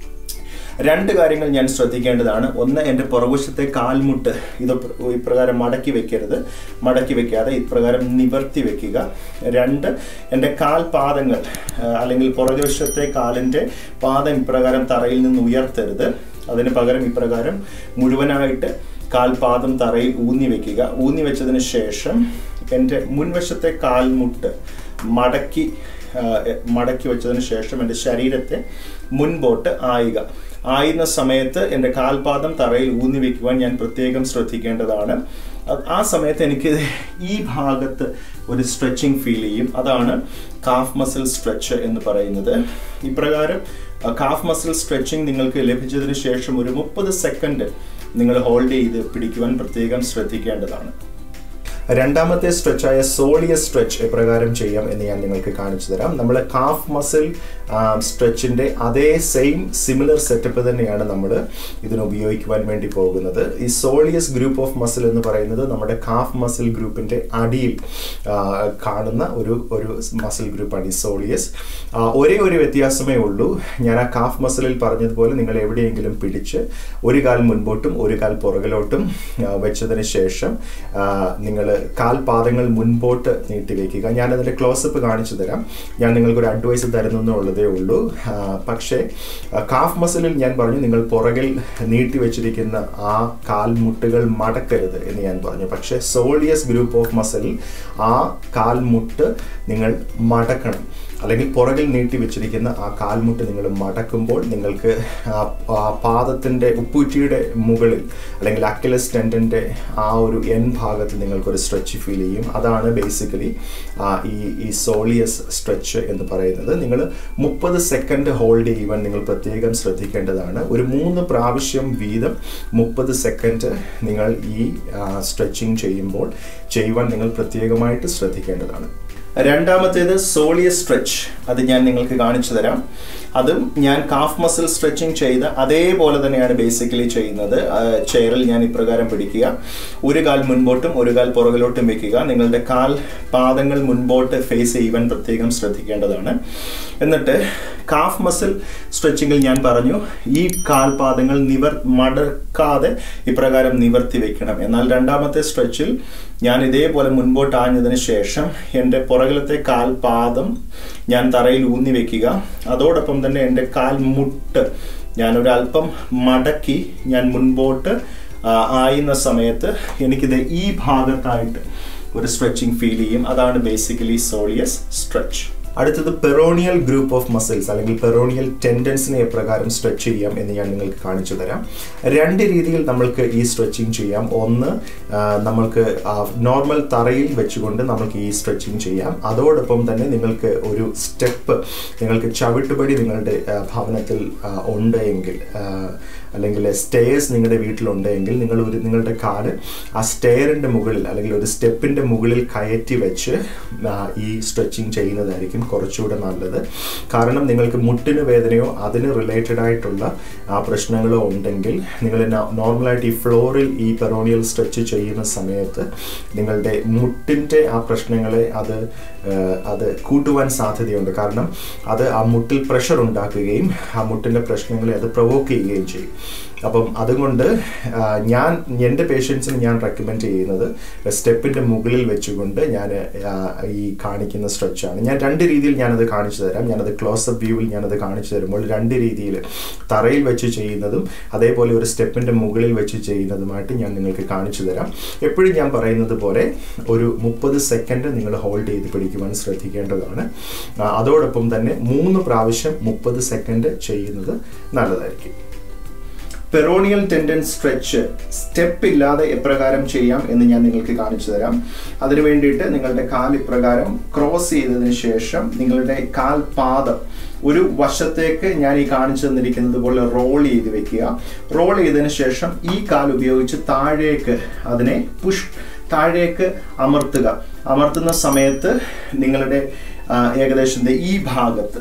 S1: രണ്ട് കാര്യങ്ങൾ ഞാൻ ശ്രദ്ധിക്കേണ്ടതാണ് ഒന്ന് എൻ്റെ പുറകുവശത്തെ കാൽമുട്ട് ഇത് ഇപ്രകാരം മടക്കി വെക്കരുത് മടക്കി വെക്കാതെ ഇപ്രകാരം നിവർത്തി വെക്കുക രണ്ട് എൻ്റെ കാൽപാദങ്ങൾ ആ, അല്ലെങ്കിൽ പുറകുവശത്തെ കാലിൻ്റെ പാദം ഇപ്രകാരം തറയിൽ നിന്ന് ഉയർത്തരുത് അതിന് പകരം ഇപ്രകാരം മുഴുവനായിട്ട് കാൽപാദം തറയിൽ ഊന്നി വെക്കുക ഊന്നി വെച്ചതിന് ശേഷം എൻ്റെ മുൻവശത്തെ കാൽമുട്ട് മടക്കി ആ, മടക്കി വെച്ചതിന് ശേഷം എൻ്റെ ശരീരത്തെ മുൻപോട്ട് ആയുക ആയുന്ന സമയത്ത് എൻ്റെ കാൽപാദം തറയിൽ ഊന്നി വെക്കുവാൻ ഞാൻ പ്രത്യേകം ശ്രദ്ധിക്കേണ്ടതാണ് അത് ആ സമയത്ത് എനിക്ക് ഈ ഭാഗത്ത് ഒരു സ്ട്രെച്ചിങ് ഫീൽ ചെയ്യും അതാണ് കാഫ് മസിൽ സ്ട്രെച്ച് എന്ന് പറയുന്നത് ഇപ്രകാരം കാഫ് മസിൽ സ്ട്രെച്ചിങ് നിങ്ങൾക്ക് ലഭിച്ചതിന് ശേഷം ഒരു മുപ്പത് സെക്കൻഡ് നിങ്ങൾ ഹോൾഡ് ചെയ്ത് പിടിക്കുവാൻ പ്രത്യേകം ശ്രദ്ധിക്കേണ്ടതാണ് രണ്ടാമത്തെ സ്ട്രെച്ചായ സോളിയസ് സ്ട്രെച്ച് എപ്രകാരം ചെയ്യാം എന്ന് ഞാൻ നിങ്ങൾക്ക് കാണിച്ചു തരാം നമ്മൾ കാഫ് മസിൽ സ്ട്രെച്ചിൻ്റെ അതേ സെയിം സിമിലർ സെറ്റപ്പ് തന്നെയാണ് നമ്മൾ ഇതിന് ഉപയോഗിക്കുവാൻ വേണ്ടി പോകുന്നത് ഈ സോളിയസ് ഗ്രൂപ്പ് ഓഫ് മസിൽ എന്ന് പറയുന്നത് നമ്മുടെ കാഫ് മസിൽ ഗ്രൂപ്പിൻ്റെ അടിയിൽ ആ, കാണുന്ന ഒരു ഒരു മസിൽ ഗ്രൂപ്പാണ് ഈ സോളിയസ് ആ, ഒരേ ഒരു വ്യത്യാസമേ ഉള്ളൂ ഞാൻ ആ കാഫ് മസിലിൽ പറഞ്ഞതുപോലെ നിങ്ങൾ എവിടെയെങ്കിലും പിടിച്ച് ഒരു കാൽ മുൻപോട്ടും ഒരു കാൽ പുറകിലോട്ടും ആ, വെച്ചതിന് ശേഷം നിങ്ങൾ കാൽപാദങ്ങൾ മുൻപോട്ട് നീട്ടി വയ്ക്കുക ഞാൻ അതിൻ്റെ ക്ലോസപ്പ് കാണിച്ചു തരാം ഞാൻ നിങ്ങൾക്കൊരു അഡ്വൈസ് തരുന്നു എന്നുള്ളതേ ഉള്ളൂ ആ, പക്ഷേ ആ, കാഫ് മസിലിൽ ഞാൻ പറഞ്ഞു നിങ്ങൾ പുറകിൽ നീട്ടി വെച്ചിരിക്കുന്ന ആ കാൽമുട്ടുകൾ മടക്കരുത് എന്ന് ഞാൻ പറഞ്ഞു പക്ഷേ സോളിയസ് ഗ്രൂപ്പ് ഓഫ് മസിൽ ആ കാൽമുട്ട് നിങ്ങൾ മടക്കണം അല്ലെങ്കിൽ പുറകിൽ നീട്ടി വെച്ചിരിക്കുന്ന ആ കാൽമുട്ട് നിങ്ങൾ മടക്കുമ്പോൾ നിങ്ങൾക്ക് ആ ആ പാദത്തിൻ്റെ ഉപ്പൂറ്റിയുടെ മുകളിൽ അല്ലെങ്കിൽ അക്കിലസ് ടെൻഡൻ്റെ ആ ഒരു എൻ ഭാഗത്ത് നിങ്ങൾക്കൊരു സ്ട്രെച്ച് ഫീൽ ചെയ്യും അതാണ് ബേസിക്കലി ഈ ഈ സോളിയസ് സ്ട്രെച്ച് എന്ന് പറയുന്നത് നിങ്ങൾ മുപ്പത് സെക്കൻഡ് ഹോൾഡ് ചെയ്യുവാൻ നിങ്ങൾ പ്രത്യേകം ശ്രദ്ധിക്കേണ്ടതാണ് ഒരു മൂന്ന് പ്രാവശ്യം വീതം മുപ്പത് സെക്കൻഡ് നിങ്ങൾ ഈ സ്ട്രെച്ചിങ് ചെയ്യുമ്പോൾ ചെയ്യുവാൻ നിങ്ങൾ പ്രത്യേകമായിട്ട് ശ്രദ്ധിക്കേണ്ടതാണ് രണ്ടാമത്തേത് സോളിയസ് സ്ട്രെച്ച് അത് ഞാൻ നിങ്ങൾക്ക് കാണിച്ചു തരാം അതും ഞാൻ കാഫ് മസിൽ സ്ട്രെച്ചിങ് ചെയ്ത അതേപോലെ തന്നെയാണ് ബേസിക്കലി ചെയ്യുന്നത് ചെയറിൽ ഞാൻ ഇപ്രകാരം പിടിക്കുക ഒരു കാൽ മുൻപോട്ടും ഒരു കാൽ പുറകിലോട്ടും വെക്കുക നിങ്ങളുടെ കാൽ പാദങ്ങൾ മുൻപോട്ട് ഫേസ് ചെയ്യുവാൻ പ്രത്യേകം ശ്രദ്ധിക്കേണ്ടതാണ് എന്നിട്ട് കാഫ് മസിൽ സ്ട്രെച്ചിങ്ങിൽ ഞാൻ പറഞ്ഞു ഈ കാൽപാദങ്ങൾ നിവർ മടക്കാതെ ഇപ്രകാരം നിവർത്തി വെക്കണം എന്നാൽ രണ്ടാമത്തെ സ്ട്രെച്ചിൽ ഞാൻ ഇതേപോലെ മുൻപോട്ട് ആഞ്ഞതിന് ശേഷം എൻ്റെ പുറകിലത്തെ കാൽപാദം ഞാൻ തറയിൽ ഊന്നി വെക്കുക അതോടൊപ്പം തന്നെ എൻ്റെ കാൽ മുട്ട് ഞാൻ ഒരു അല്പം മടക്കി ഞാൻ മുൻപോട്ട് ആ, ആയുന്ന സമയത്ത് എനിക്കിത് ഈ ഭാഗത്തായിട്ട് ഒരു സ്ട്രെച്ചിങ് ഫീൽ ചെയ്യും അതാണ് ബേസിക്കലി സോളിയസ് സ്ട്രെച്ച് അടുത്തത് പെറോണിയൽ ഗ്രൂപ്പ് ഓഫ് മസിൽസ് അല്ലെങ്കിൽ പെറോണിയൽ ടെൻഡൻസിനെ എപ്രകാരം സ്ട്രെച്ച് ചെയ്യാം എന്ന് ഞാൻ നിങ്ങൾക്ക് കാണിച്ചു തരാം രണ്ട് രീതിയിൽ നമ്മൾക്ക് ഈ സ്ട്രെച്ചിങ് ചെയ്യാം ഒന്ന് ആ, നമ്മൾക്ക് നോർമൽ തറയിൽ വെച്ചുകൊണ്ട് നമുക്ക് ഈ സ്ട്രെച്ചിങ് ചെയ്യാം അതോടൊപ്പം തന്നെ നിങ്ങൾക്ക് ഒരു സ്റ്റെപ്പ് നിങ്ങൾക്ക് ചവിട്ടുപടി നിങ്ങളുടെ ആ, ഭവനത്തിൽ ആ, ഉണ്ട് എങ്കിൽ ആ, അല്ലെങ്കിൽ സ്റ്റെയർസ് നിങ്ങളുടെ വീട്ടിലുണ്ടെങ്കിൽ നിങ്ങൾ ഒരു നിങ്ങളുടെ കാല് ആ സ്റ്റെയറിൻ്റെ മുകളിൽ അല്ലെങ്കിൽ ഒരു സ്റ്റെപ്പിൻ്റെ മുകളിൽ കയറ്റി വെച്ച് ആ, ഈ സ്ട്രെച്ചിങ് ചെയ്യുന്നതായിരിക്കും കുറച്ചുകൂടെ നല്ലത് കാരണം നിങ്ങൾക്ക് മുട്ടിന് വേദനയോ അതിന് റിലേറ്റഡ് ആയിട്ടുള്ള ആ പ്രശ്നങ്ങളോ ഉണ്ടെങ്കിൽ നിങ്ങൾ നോർമലായിട്ട് ഈ ഫ്ലോറിൽ ഈ പെറോണിയൽ സ്ട്രെച്ച് ചെയ്യുന്ന സമയത്ത് നിങ്ങളുടെ മുട്ടിൻ്റെ ആ പ്രശ്നങ്ങളെ അത് ആ, അത് കൂട്ടുവാൻ സാധ്യതയുണ്ട് കാരണം അത് ആ മുട്ടിൽ പ്രഷർ ഉണ്ടാക്കുകയും ആ മുട്ടിൻ്റെ പ്രശ്നങ്ങളെ അത് പ്രൊവോക്ക് ചെയ്യുകയും ചെയ്യും അപ്പം അതുകൊണ്ട് ആ, ഞാൻ എൻ്റെ പേഷ്യൻസിന് ഞാൻ റെക്കമെൻഡ് ചെയ്യുന്നത് സ്റ്റെപ്പിൻ്റെ മുകളിൽ വെച്ചുകൊണ്ട് ഞാൻ ആ, ഈ കാണിക്കുന്ന സ്ട്രെച്ചാണ് ഞാൻ രണ്ട് രീതിയിൽ ഞാനത് കാണിച്ചു തരാം ഞാനത് ക്ലോസപ്പ് വ്യൂവിൽ ഞാനത് കാണിച്ചു തരുമ്പോൾ രണ്ട് രീതിയിൽ തറയിൽ വെച്ച് ചെയ്യുന്നതും അതേപോലെ ഒരു സ്റ്റെപ്പിൻ്റെ മുകളിൽ വെച്ച് ചെയ്യുന്നതുമായിട്ട് ഞാൻ നിങ്ങൾക്ക് കാണിച്ചു തരാം എപ്പോഴും ഞാൻ പറയുന്നത് പോലെ ഒരു മുപ്പത് സെക്കൻഡ് നിങ്ങൾ ഹോൾഡ് ചെയ്ത് പിടിക്കുവാൻ ശ്രദ്ധിക്കേണ്ടതാണ് ആ, അതോടൊപ്പം തന്നെ മൂന്ന് പ്രാവശ്യം മുപ്പത് സെക്കൻഡ് ചെയ്യുന്നത് നല്ലതായിരിക്കും പെറോണിയൽ ടെൻഡൻ സ്ട്രെച്ച് സ്റ്റെപ്പ് ഇല്ലാതെ എപ്രകാരം ചെയ്യാം എന്ന് ഞാൻ നിങ്ങൾക്ക് കാണിച്ചു തരാം അതിനു വേണ്ടിയിട്ട് നിങ്ങളുടെ കാൽ ഇപ്രകാരം ക്രോസ് ചെയ്തതിന് ശേഷം നിങ്ങളുടെ കാൽ പാദം ഒരു വശത്തേക്ക് ഞാൻ ഈ കാണിച്ചു തന്നിരിക്കുന്നത് പോലെ റോൾ ചെയ്ത് വെക്കുക റോൾ ചെയ്തതിന് ശേഷം ഈ കാൽ ഉപയോഗിച്ച് താഴേക്ക് അതിനെ പുഷ് താഴേക്ക് അമർത്തുക അമർത്തുന്ന സമയത്ത് നിങ്ങളുടെ ആ, ഏകദേശം ദേ ഈ ഭാഗത്ത്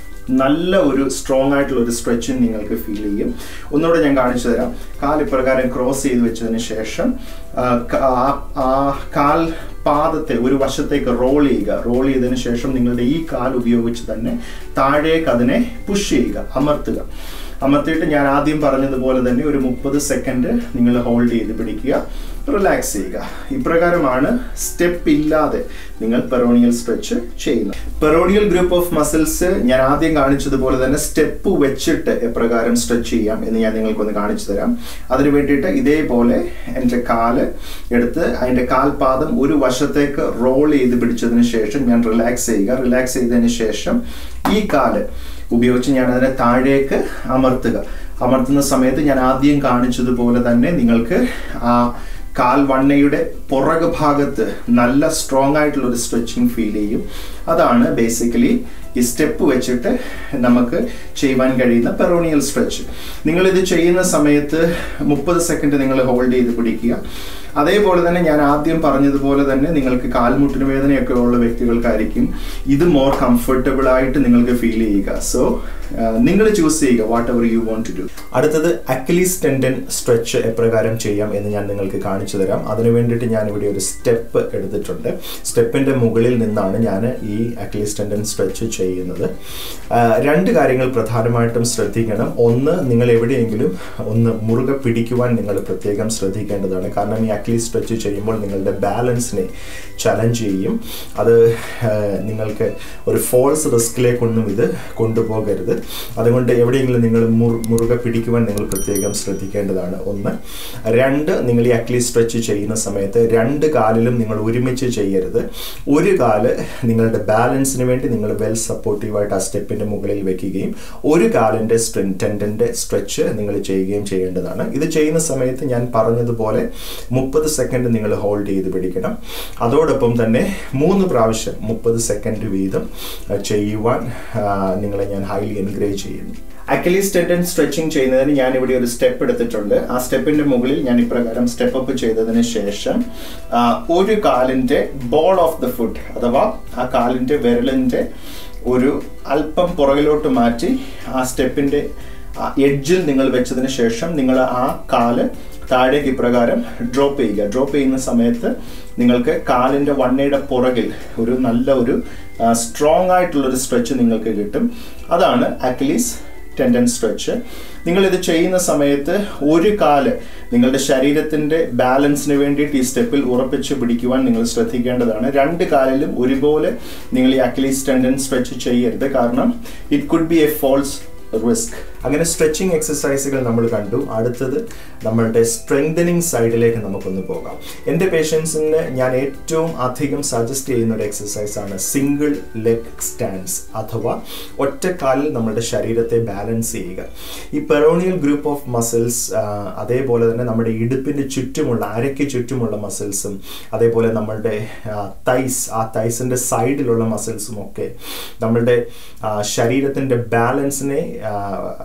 S1: നല്ല ഒരു സ്ട്രോങ് ആയിട്ടുള്ള ഒരു സ്ട്രെച്ചിങ് നിങ്ങൾക്ക് ഫീൽ ചെയ്യും ഒന്നുകൂടെ ഞാൻ കാണിച്ചു തരാം കാൽ ഇപ്രകാരം ക്രോസ് ചെയ്ത് വെച്ചതിന് ശേഷം ആ, ക- ആ- ആ കാൽ പാദത്തെ ഒരു വശത്തേക്ക് റോൾ ചെയ്യുക റോൾ ചെയ്തതിന് ശേഷം നിങ്ങളുടെ ഈ കാൽ ഉപയോഗിച്ച് തന്നെ താഴേക്ക് അതിനെ പുഷ് ചെയ്യുക അമർത്തുക അമർത്തിയിട്ട് ഞാൻ ആദ്യം പറഞ്ഞതുപോലെ തന്നെ ഒരു മുപ്പത് സെക്കൻഡ് നിങ്ങൾ ഹോൾഡ് ചെയ്ത് പിടിക്കുക റിലാക്സ് ചെയ്യുക ഇപ്രകാരമാണ് സ്റ്റെപ്പ് ഇല്ലാതെ നിങ്ങൾ പെറോണിയൽ സ്ട്രെച്ച് ചെയ്യുന്നത് പെറോണിയൽ ഗ്രൂപ്പ് ഓഫ് മസിൽസ് ഞാൻ ആദ്യം കാണിച്ചതുപോലെ തന്നെ സ്റ്റെപ്പ് വെച്ചിട്ട് എപ്രകാരം സ്ട്രെച്ച് ചെയ്യാം എന്ന് ഞാൻ നിങ്ങൾക്കൊന്ന് കാണിച്ചു തരാം അതിന് വേണ്ടിയിട്ട് ഇതേപോലെ എൻ്റെ കാല് എടുത്ത് അതിൻ്റെ കാൽപാദം ഒരു വശത്തേക്ക് റോൾ ചെയ്ത് പിടിച്ചതിന് ശേഷം ഞാൻ റിലാക്സ് ചെയ്യുക റിലാക്സ് ചെയ്തതിന് ശേഷം ഈ കാല് ഉപയോഗിച്ച് ഞാൻ അതിനെ താഴേക്ക് അമർത്തുക അമർത്തുന്ന സമയത്ത് ഞാൻ ആദ്യം കാണിച്ചതുപോലെ തന്നെ നിങ്ങൾക്ക് ആ കാൽ വണ്ണയുടെ പുറകു ഭാഗത്ത് നല്ല സ്ട്രോങ് ആയിട്ടുള്ള ഒരു സ്ട്രെച്ചിങ് ഫീൽ ചെയ്യും അതാണ് ബേസിക്കലി ഈ സ്റ്റെപ്പ് വെച്ചിട്ട് നമുക്ക് ചെയ്യുവാൻ കഴിയുന്ന പെറോണിയൽ സ്ട്രെച്ച് നിങ്ങൾ ഇത് ചെയ്യുന്ന സമയത്ത് മുപ്പത് സെക്കൻഡ് നിങ്ങൾ ഹോൾഡ് ചെയ്ത് പിടിക്കുക അതേപോലെ തന്നെ ഞാൻ ആദ്യം പറഞ്ഞതുപോലെ തന്നെ നിങ്ങൾക്ക് കാൽമുട്ടിന് വേദനയൊക്കെ ഉള്ള വ്യക്തികൾക്കായിരിക്കും ഇത് മോർ കംഫർട്ടബിൾ ആയിട്ട് നിങ്ങൾക്ക് ഫീൽ ചെയ്യുക സോ നിങ്ങൾ ചൂസ് ചെയ്യുക whatever you want to do അടുത്തത് അക്ലീസ് ടെൻഡൻ സ്ട്രെച്ച് എപ്രകാരം ചെയ്യാം എന്ന് ഞാൻ നിങ്ങൾക്ക് കാണിച്ചു തരാം അതിനു വേണ്ടിയിട്ട് ഞാൻ ഇവിടെ ഒരു സ്റ്റെപ്പ് എടുത്തിട്ടുണ്ട് സ്റ്റെപ്പിന്റെ മുകളിൽ നിന്നാണ് ഞാൻ ഈ അക്ലീസ് ടെൻഡൻ സ്ട്രെച്ച് ചെയ്യുന്നത് ആ, രണ്ട് കാര്യങ്ങൾ പ്രധാനമായിട്ടും ശ്രദ്ധിക്കണം ഒന്ന് നിങ്ങൾ എവിടെയെങ്കിലും ഒന്ന് മുറുകെ പിടിക്കുവാൻ നിങ്ങൾ പ്രത്യേകം ശ്രദ്ധിക്കേണ്ടതാണ് കാരണം ഈ അക്ലി സ്ട്രെച്ച് ചെയ്യുമ്പോൾ നിങ്ങളുടെ ബാലൻസിനെ ചലഞ്ച് ചെയ്യും അത് ആ, നിങ്ങൾക്ക് ഒരു ഫോൾസ് റിസ്കിലേക്കൊന്നും ഇത് കൊണ്ടുപോകരുത് അതുകൊണ്ട് എവിടെയെങ്കിലും നിങ്ങൾ മുറു മുറുകെ പിടിക്കുവാൻ നിങ്ങൾ പ്രത്യേകം ശ്രദ്ധിക്കേണ്ടതാണ് ഒന്ന് രണ്ട് നിങ്ങൾ ഈ അക്ലി സ്ട്രെച്ച് ചെയ്യുന്ന സമയത്ത് രണ്ട് കാലിലും നിങ്ങൾ ഒരുമിച്ച് ചെയ്യരുത് ഒരു കാല് നിങ്ങളുടെ ബാലൻസിന് വേണ്ടി നിങ്ങൾ വെൽ സപ്പോർട്ടീവായിട്ട് ആ സ്റ്റെപ്പിന്റെ മുകളിൽ വെക്കുകയും ഒരു കാലിന്റെ ടെൻഡന്റെ സ്ട്രെച്ച് നിങ്ങൾ ചെയ്യുകയും ചെയ്യേണ്ടതാണ് ഇത് ചെയ്യുന്ന സമയത്ത് ഞാൻ പറഞ്ഞതുപോലെ മുപ്പത് സെക്കൻഡ് നിങ്ങൾ ഹോൾഡ് ചെയ്ത് പിടിക്കണം അതോടൊപ്പം തന്നെ മൂന്ന് പ്രാവശ്യം മുപ്പത് സെക്കൻഡ് വീതം ആ, ചെയ്യുവാൻ ആ, നിങ്ങളെ ഞാൻ ഹൈലി എൻകറേജ് ചെയ്യുന്നു അക്കലീസ് ടെൻഡൻ സ്ട്രെച്ചിങ് ചെയ്യുന്നതിന് ഞാൻ ഇവിടെ ഒരു സ്റ്റെപ്പ് എടുത്തിട്ടുണ്ട് ആ സ്റ്റെപ്പിന്റെ മുകളിൽ ഞാൻ ഇപ്രകാരം സ്റ്റെപ്പ് അപ്പ് ചെയ്തതിന് ശേഷം ആ, ഒരു കാലിന്റെ ബോൾ ഓഫ് ദ ഫുട്ട് അഥവാ ആ കാലിന്റെ വിരലിന്റെ ഒരു അല്പം പുറകിലോട്ട് മാറ്റി ആ സ്റ്റെപ്പിന്റെ എഡ്ജിൽ നിങ്ങൾ വെച്ചതിന് ശേഷം നിങ്ങൾ ആ കാല് താഴേക്ക് ഇപ്രകാരം ഡ്രോപ്പ് ചെയ്യുക ഡ്രോപ്പ് ചെയ്യുന്ന സമയത്ത് നിങ്ങൾക്ക് കാലിൻ്റെ വണ്ണയുടെ പുറകിൽ ഒരു നല്ല ഒരു സ്ട്രോങ് ആയിട്ടുള്ള ഒരു സ്ട്രെച്ച് നിങ്ങൾക്ക് കിട്ടും അതാണ് അക്ലീസ് ടെൻഡൻ സ്ട്രെച്ച് നിങ്ങൾ ഇത് ചെയ്യുന്ന സമയത്ത് ഒരു കാല് നിങ്ങളുടെ ശരീരത്തിന്റെ ബാലൻസിന് വേണ്ടിയിട്ട് ഈ സ്റ്റെപ്പിൽ ഉറപ്പിച്ച് പിടിക്കുവാൻ നിങ്ങൾ ശ്രദ്ധിക്കേണ്ടതാണ് രണ്ട് കാലിലും ഒരുപോലെ നിങ്ങൾ ഈ അക്ലീസ് ടെൻഡൻ സ്ട്രെച്ച് ചെയ്യരുത് കാരണം it could be a false risk അങ്ങനെ സ്ട്രെച്ചിങ് എക്സസൈസുകൾ നമ്മൾ കണ്ടു അടുത്തത് നമ്മളുടെ സ്ട്രെങ്തനിങ് സൈഡിലേക്ക് നമുക്കൊന്ന് പോകാം എൻ്റെ പേഷ്യൻസിന് ഞാൻ ഏറ്റവും അധികം സജസ്റ്റ് ചെയ്യുന്ന ഒരു എക്സസൈസ് ആണ് സിംഗിൾ ലെഗ് സ്റ്റാൻഡ്സ് അഥവാ ഒറ്റക്കാലിൽ നമ്മുടെ ശരീരത്തെ ബാലൻസ് ചെയ്യുക ഈ പെറോണിയൽ ഗ്രൂപ്പ് ഓഫ് മസിൽസ് അതേപോലെ തന്നെ നമ്മുടെ ഇടുപ്പിൻ്റെ ചുറ്റുമുള്ള അരയ്ക്ക് ചുറ്റുമുള്ള മസിൽസും അതേപോലെ നമ്മളുടെ തൈസ് ആ തൈസിൻ്റെ സൈഡിലുള്ള മസിൽസും ഒക്കെ നമ്മളുടെ ശരീരത്തിൻ്റെ ബാലൻസിനെ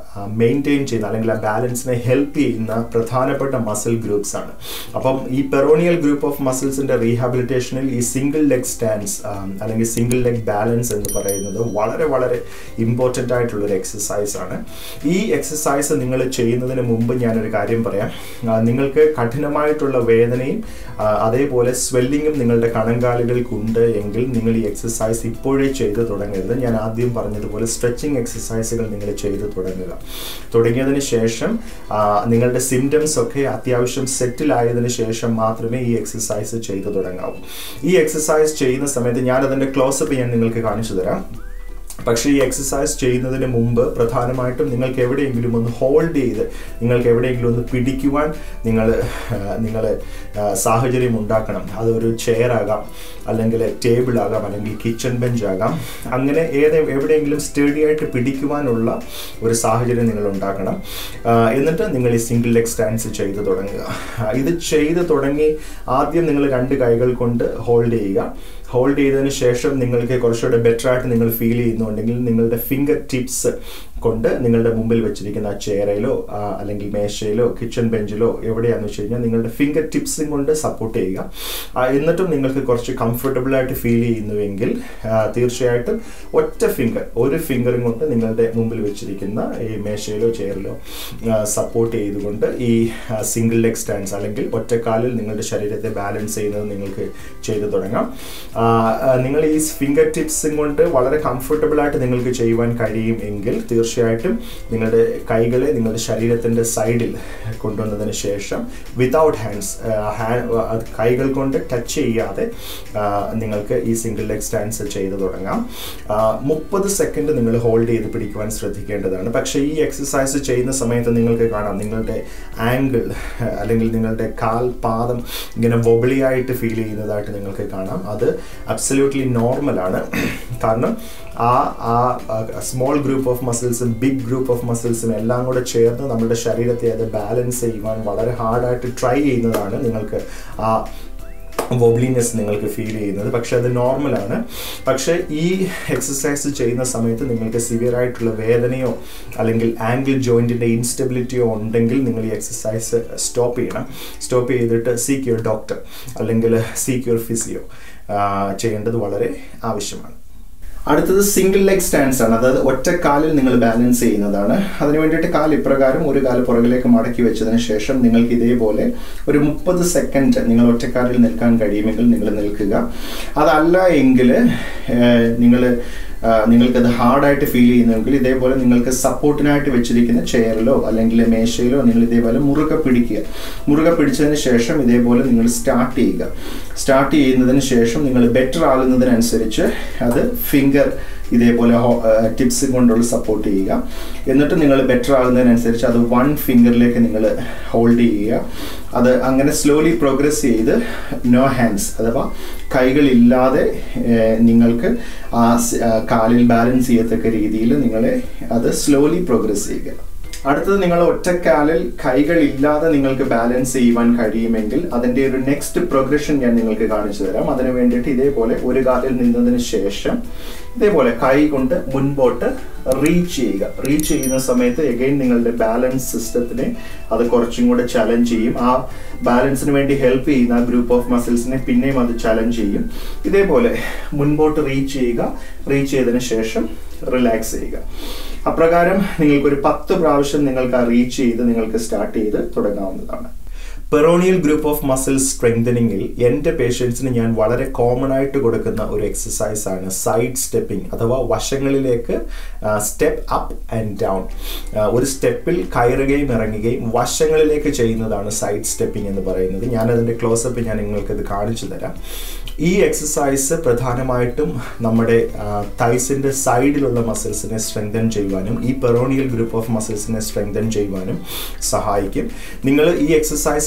S1: മെയിൻറ്റെയിൻ ചെയ്യുന്ന അല്ലെങ്കിൽ ആ ബാലൻസിനെ ഹെൽപ്പ് ചെയ്യുന്ന പ്രധാനപ്പെട്ട മസിൽ ഗ്രൂപ്പ്സ് ആണ് അപ്പം ഈ പെറോണിയൽ ഗ്രൂപ്പ് ഓഫ് മസിൽസിന്റെ റീഹാബിലിറ്റേഷനിൽ ഈ സിംഗിൾ ലെഗ് സ്റ്റാൻഡ്സ് അല്ലെങ്കിൽ സിംഗിൾ ലെഗ് ബാലൻസ് എന്ന് പറയുന്നത് വളരെ വളരെ ഇമ്പോർട്ടൻ്റ് ആയിട്ടുള്ള ഒരു എക്സസൈസ് ആണ് ഈ എക്സസൈസ് നിങ്ങൾ ചെയ്യുന്നതിന് മുമ്പ് ഞാനൊരു കാര്യം പറയാം ആ, നിങ്ങൾക്ക് കഠിനമായിട്ടുള്ള വേദനയും ആ, അതേപോലെ സ്വെല്ലിങ്ങും നിങ്ങളുടെ കണങ്കാലുകൾക്കുണ്ട് എങ്കിൽ നിങ്ങൾ ഈ എക്സസൈസ് ഇപ്പോഴേ ചെയ്ത് തുടങ്ങരുത് ഞാൻ ആദ്യം പറഞ്ഞതുപോലെ സ്ട്രെച്ചിങ് എക്സസൈസുകൾ നിങ്ങൾ ചെയ്ത് തുടങ്ങുക തുടങ്ങിയതിന് ശേഷം ആ, നിങ്ങളുടെ സിംറ്റംസ് ഒക്കെ അത്യാവശ്യം സെറ്റിൽ ആയതിനു ശേഷം മാത്രമേ ഈ എക്സസൈസ് ചെയ്തു തുടങ്ങാവൂ ഈ എക്സസൈസ് ചെയ്യുന്ന സമയത്ത് ഞാൻ അതിൻ്റെ ക്ലോസപ്പ് ഞാൻ നിങ്ങൾക്ക് കാണിച്ചു തരാം പക്ഷേ ഈ എക്സസൈസ് ചെയ്യുന്നതിന് മുമ്പ് പ്രധാനമായിട്ടും നിങ്ങൾക്ക് എവിടെയെങ്കിലും ഒന്ന് ഹോൾഡ് ചെയ്ത് നിങ്ങൾക്ക് എവിടെയെങ്കിലും ഒന്ന് പിടിക്കുവാൻ നിങ്ങൾ നിങ്ങൾ സാഹചര്യം ഉണ്ടാക്കണം അതൊരു ചെയർ ആകാം അല്ലെങ്കിൽ ടേബിൾ ആകാം അല്ലെങ്കിൽ കിച്ചൺ ബെഞ്ച് ആകാം അങ്ങനെ ഏത് എവിടെയെങ്കിലും സ്റ്റഡി ആയിട്ട് പിടിക്കുവാനുള്ള ഒരു സാഹചര്യം നിങ്ങൾ ഉണ്ടാക്കണം ആ, എന്നിട്ട് നിങ്ങൾ ഈ സിംഗിൾ ലെഗ് സ്റ്റാൻഡ്സ് ചെയ്ത് തുടങ്ങുക ആ, ഇത് ചെയ്ത് തുടങ്ങി ആദ്യം നിങ്ങൾ രണ്ട് കൈകൾ കൊണ്ട് ഹോൾഡ് ചെയ്യുക ഹോൾഡ് ചെയ്തതിന് ശേഷം നിങ്ങൾക്ക് കുറച്ചുകൂടെ ബെറ്റർ ആയിട്ട് നിങ്ങൾ ഫീൽ ചെയ്യുന്നുണ്ടെങ്കിൽ നിങ്ങളുടെ ഫിംഗർ ടിപ്സ് കൊണ്ട് നിങ്ങളുടെ മുമ്പിൽ വെച്ചിരിക്കുന്ന ചെയറിലോ അല്ലെങ്കിൽ മേശയിലോ കിച്ചൺ ബെഞ്ചിലോ എവിടെയാണെന്ന് വെച്ച് കഴിഞ്ഞാൽ നിങ്ങളുടെ ഫിംഗർ ടിപ്സും കൊണ്ട് സപ്പോർട്ട് ചെയ്യുക ആ, എന്നിട്ടും നിങ്ങൾക്ക് കുറച്ച് കംഫർട്ടബിൾ ആയിട്ട് ഫീൽ ചെയ്യുന്നുവെങ്കിൽ ആ, തീർച്ചയായിട്ടും ഒറ്റ ഫിംഗർ ഒരു ഫിംഗറും കൊണ്ട് നിങ്ങളുടെ മുമ്പിൽ വെച്ചിരിക്കുന്ന ഈ മേശയിലോ ചെയറിലോ സപ്പോർട്ട് ചെയ്തുകൊണ്ട് ഈ സിംഗിൾ ലെഗ് സ്റ്റാൻഡ്സ് അല്ലെങ്കിൽ ഒറ്റക്കാലിൽ നിങ്ങളുടെ ശരീരത്തെ ബാലൻസ് ചെയ്യുന്നത് നിങ്ങൾക്ക് ചെയ്തു തുടങ്ങാം ആ, ആ, നിങ്ങൾ ഈ ഫിംഗർ ടിപ്സും കൊണ്ട് വളരെ കംഫർട്ടബിൾ ആയിട്ട് നിങ്ങൾക്ക് ചെയ്യുവാൻ കഴിയും എങ്കിൽ തീർച്ചയായിട്ടും നിങ്ങളുടെ കൈകളെ നിങ്ങളുടെ ശരീരത്തിൻ്റെ സൈഡിൽ കൊണ്ടുവന്നതിന് ശേഷം വിതൗട്ട് ഹാൻഡ്സ് കൈകൾ കൊണ്ട് ടച്ച് ചെയ്യാതെ ആ, നിങ്ങൾക്ക് ഈ സിംഗിൾ ലെഗ് സ്റ്റാൻഡ്സ് ചെയ്ത് തുടങ്ങാം മുപ്പത് സെക്കൻഡ് നിങ്ങൾ ഹോൾഡ് ചെയ്ത് പിടിക്കുവാൻ ശ്രദ്ധിക്കേണ്ടതാണ് പക്ഷേ ഈ എക്സസൈസ് ചെയ്യുന്ന സമയത്ത് നിങ്ങൾക്ക് കാണാം നിങ്ങളുടെ ആംഗിൾ അല്ലെങ്കിൽ നിങ്ങളുടെ കാൽ പാദം ഇങ്ങനെ വൊബിളിയായിട്ട് ഫീൽ ചെയ്യുന്നതായിട്ട് നിങ്ങൾക്ക് കാണാം അത് അബ്സല്യൂട്ട്ലി നോർമലാണ് കാരണം ആ ആ സ്മോൾ ഗ്രൂപ്പ് ഓഫ് മസിൽസും ബിഗ് ഗ്രൂപ്പ് ഓഫ് മസിൽസും എല്ലാം കൂടെ ചേർന്ന് നമ്മുടെ ശരീരത്തെ അത് ബാലൻസ് ചെയ്യുവാൻ വളരെ ഹാർഡായിട്ട് ട്രൈ ചെയ്യുന്നതാണ് നിങ്ങൾക്ക് ആ വോബ്ലിനെസ് നിങ്ങൾക്ക് ഫീൽ ചെയ്യുന്നത് പക്ഷെ അത് നോർമലാണ് പക്ഷെ ഈ എക്സസൈസ് ചെയ്യുന്ന സമയത്ത് നിങ്ങൾക്ക് സിവിയർ ആയിട്ടുള്ള വേദനയോ അല്ലെങ്കിൽ ആംഗിൾ ജോയിൻറ്റിൻ്റെ ഇൻസ്റ്റബിലിറ്റിയോ ഉണ്ടെങ്കിൽ നിങ്ങൾ ഈ എക്സസൈസ് സ്റ്റോപ്പ് ചെയ്യണം സ്റ്റോപ്പ് ചെയ്തിട്ട് സീക്ക് യുവർ ഡോക്ടർ അല്ലെങ്കിൽ സീക്ക് യുവർ ഫിസിയോ ചെയ്യേണ്ടത് വളരെ ആവശ്യമാണ് അടുത്തത് സിംഗിൾ ലെഗ് സ്റ്റാൻഡ്സ് ആണ് അതായത് ഒറ്റ കാലിൽ നിങ്ങൾ ബാലൻസ് ചെയ്യുന്നതാണ് അതിന് വേണ്ടിയിട്ട് കാൽ ഇപ്രകാരം ഒരു കാല് പുറകിലേക്ക് മടക്കി വെച്ചതിന് ശേഷം നിങ്ങൾക്ക് ഇതേപോലെ ഒരു മുപ്പത് സെക്കൻഡ് നിങ്ങൾ ഒറ്റക്കാലിൽ നിൽക്കാൻ കഴിയുമെങ്കിൽ നിങ്ങൾ നിൽക്കുക അതല്ല എങ്കിൽ നിങ്ങൾ നിങ്ങൾക്കത് ഹാർഡായിട്ട് ഫീൽ ചെയ്യുന്നെങ്കിൽ ഇതേപോലെ നിങ്ങൾക്ക് സപ്പോർട്ടിനായിട്ട് വെച്ചിരിക്കുന്ന ചെയറിലോ അല്ലെങ്കിൽ മേശയിലോ നിങ്ങൾ ഇതേപോലെ മുറുകെ പിടിക്കുക മുറുകെ പിടിച്ചതിന് ശേഷം ഇതേപോലെ നിങ്ങൾ സ്റ്റാർട്ട് ചെയ്യുക സ്റ്റാർട്ട് ചെയ്യുന്നതിന് ശേഷം നിങ്ങൾ ബെറ്റർ ആകുന്നതിനനുസരിച്ച് അത് ഫിംഗർ ഇതേപോലെ ടിപ്സ് കൊണ്ടുള്ള സപ്പോർട്ട് ചെയ്യുക എന്നിട്ട് നിങ്ങൾ ബെറ്റർ ആകുന്നതിനനുസരിച്ച് അത് വൺ ഫിംഗറിലേക്ക് നിങ്ങൾ ഹോൾഡ് ചെയ്യുക അത് അങ്ങനെ സ്ലോലി പ്രോഗ്രസ് ചെയ്ത് നോ ഹാൻഡ്സ് അഥവാ കൈകളില്ലാതെ നിങ്ങൾക്ക് ആ കാലിൽ ബാലൻസ് ചെയ്യത്തക്ക രീതിയിൽ നിങ്ങളെ അത് സ്ലോലി പ്രോഗ്രസ് ചെയ്യുക അടുത്തത് നിങ്ങൾ ഒറ്റക്കാലിൽ കൈകളില്ലാതെ നിങ്ങൾക്ക് ബാലൻസ് ചെയ്യുവാൻ കഴിയുമെങ്കിൽ അതിൻ്റെ ഒരു നെക്സ്റ്റ് പ്രോഗ്രഷൻ ഞാൻ നിങ്ങൾക്ക് കാണിച്ചു തരാം അതിന് വേണ്ടിയിട്ട് ഇതേപോലെ ഒരു കാലിൽ നിന്നതിന് ശേഷം ഇതേപോലെ കൈ കൊണ്ട് മുൻപോട്ട് റീച്ച് ചെയ്യുക റീച്ച് ചെയ്യുന്ന സമയത്ത് എഗെയിൻ നിങ്ങളുടെ ബാലൻസ് സിസ്റ്റത്തിനെ അത് കുറച്ചും കൂടെ ചലഞ്ച് ചെയ്യും ആ ബാലൻസിന് വേണ്ടി ഹെൽപ്പ് ചെയ്യുന്ന ആ ഗ്രൂപ്പ് ഓഫ് മസിൽസിനെ പിന്നെയും അത് ചലഞ്ച് ചെയ്യും ഇതേപോലെ മുൻപോട്ട് റീച്ച് ചെയ്യുക റീച്ച് ചെയ്തതിന് ശേഷം റിലാക്സ് ചെയ്യുക അപ്രകാരം നിങ്ങൾക്ക് ഒരു പത്ത് പ്രാവശ്യം നിങ്ങൾക്ക് ആ റീച്ച് ചെയ്ത് നിങ്ങൾക്ക് സ്റ്റാർട്ട് ചെയ്ത് തുടങ്ങാവുന്നതാണ് പെറോണിയൽ ഗ്രൂപ്പ് ഓഫ് മസിൽ സ്ട്രെങ്തനിങ്ങിൽ എൻ്റെ പേഷ്യൻസിന് ഞാൻ വളരെ കോമൺ ആയിട്ട് കൊടുക്കുന്ന ഒരു എക്സസൈസ് ആണ് സൈഡ് സ്റ്റെപ്പിംഗ് അഥവാ വശങ്ങളിലേക്ക് സ്റ്റെപ്പ് അപ്പ് ആൻഡ് ഡൗൺ ഒരു സ്റ്റെപ്പിൽ കയറുകയും ഇറങ്ങുകയും വശങ്ങളിലേക്ക് ചെയ്യുന്നതാണ് സൈഡ് സ്റ്റെപ്പിംഗ് എന്ന് പറയുന്നത് ഞാനതിൻ്റെ ക്ലോസപ്പ് ഞാൻ നിങ്ങൾക്ക് ഇത് കാണിച്ചു തരാം ഈ എക്സസൈസ് പ്രധാനമായിട്ടും നമ്മുടെ തൈസിൻ്റെ സൈഡിലുള്ള മസിൽസിനെ സ്ട്രെങ്തൻ ചെയ്യുവാനും ഈ പെറോണിയൽ ഗ്രൂപ്പ് ഓഫ് മസിൽസിനെ സ്ട്രെങ്തൻ ചെയ്യുവാനും സഹായിക്കും നിങ്ങൾ ഈ എക്സസൈസ്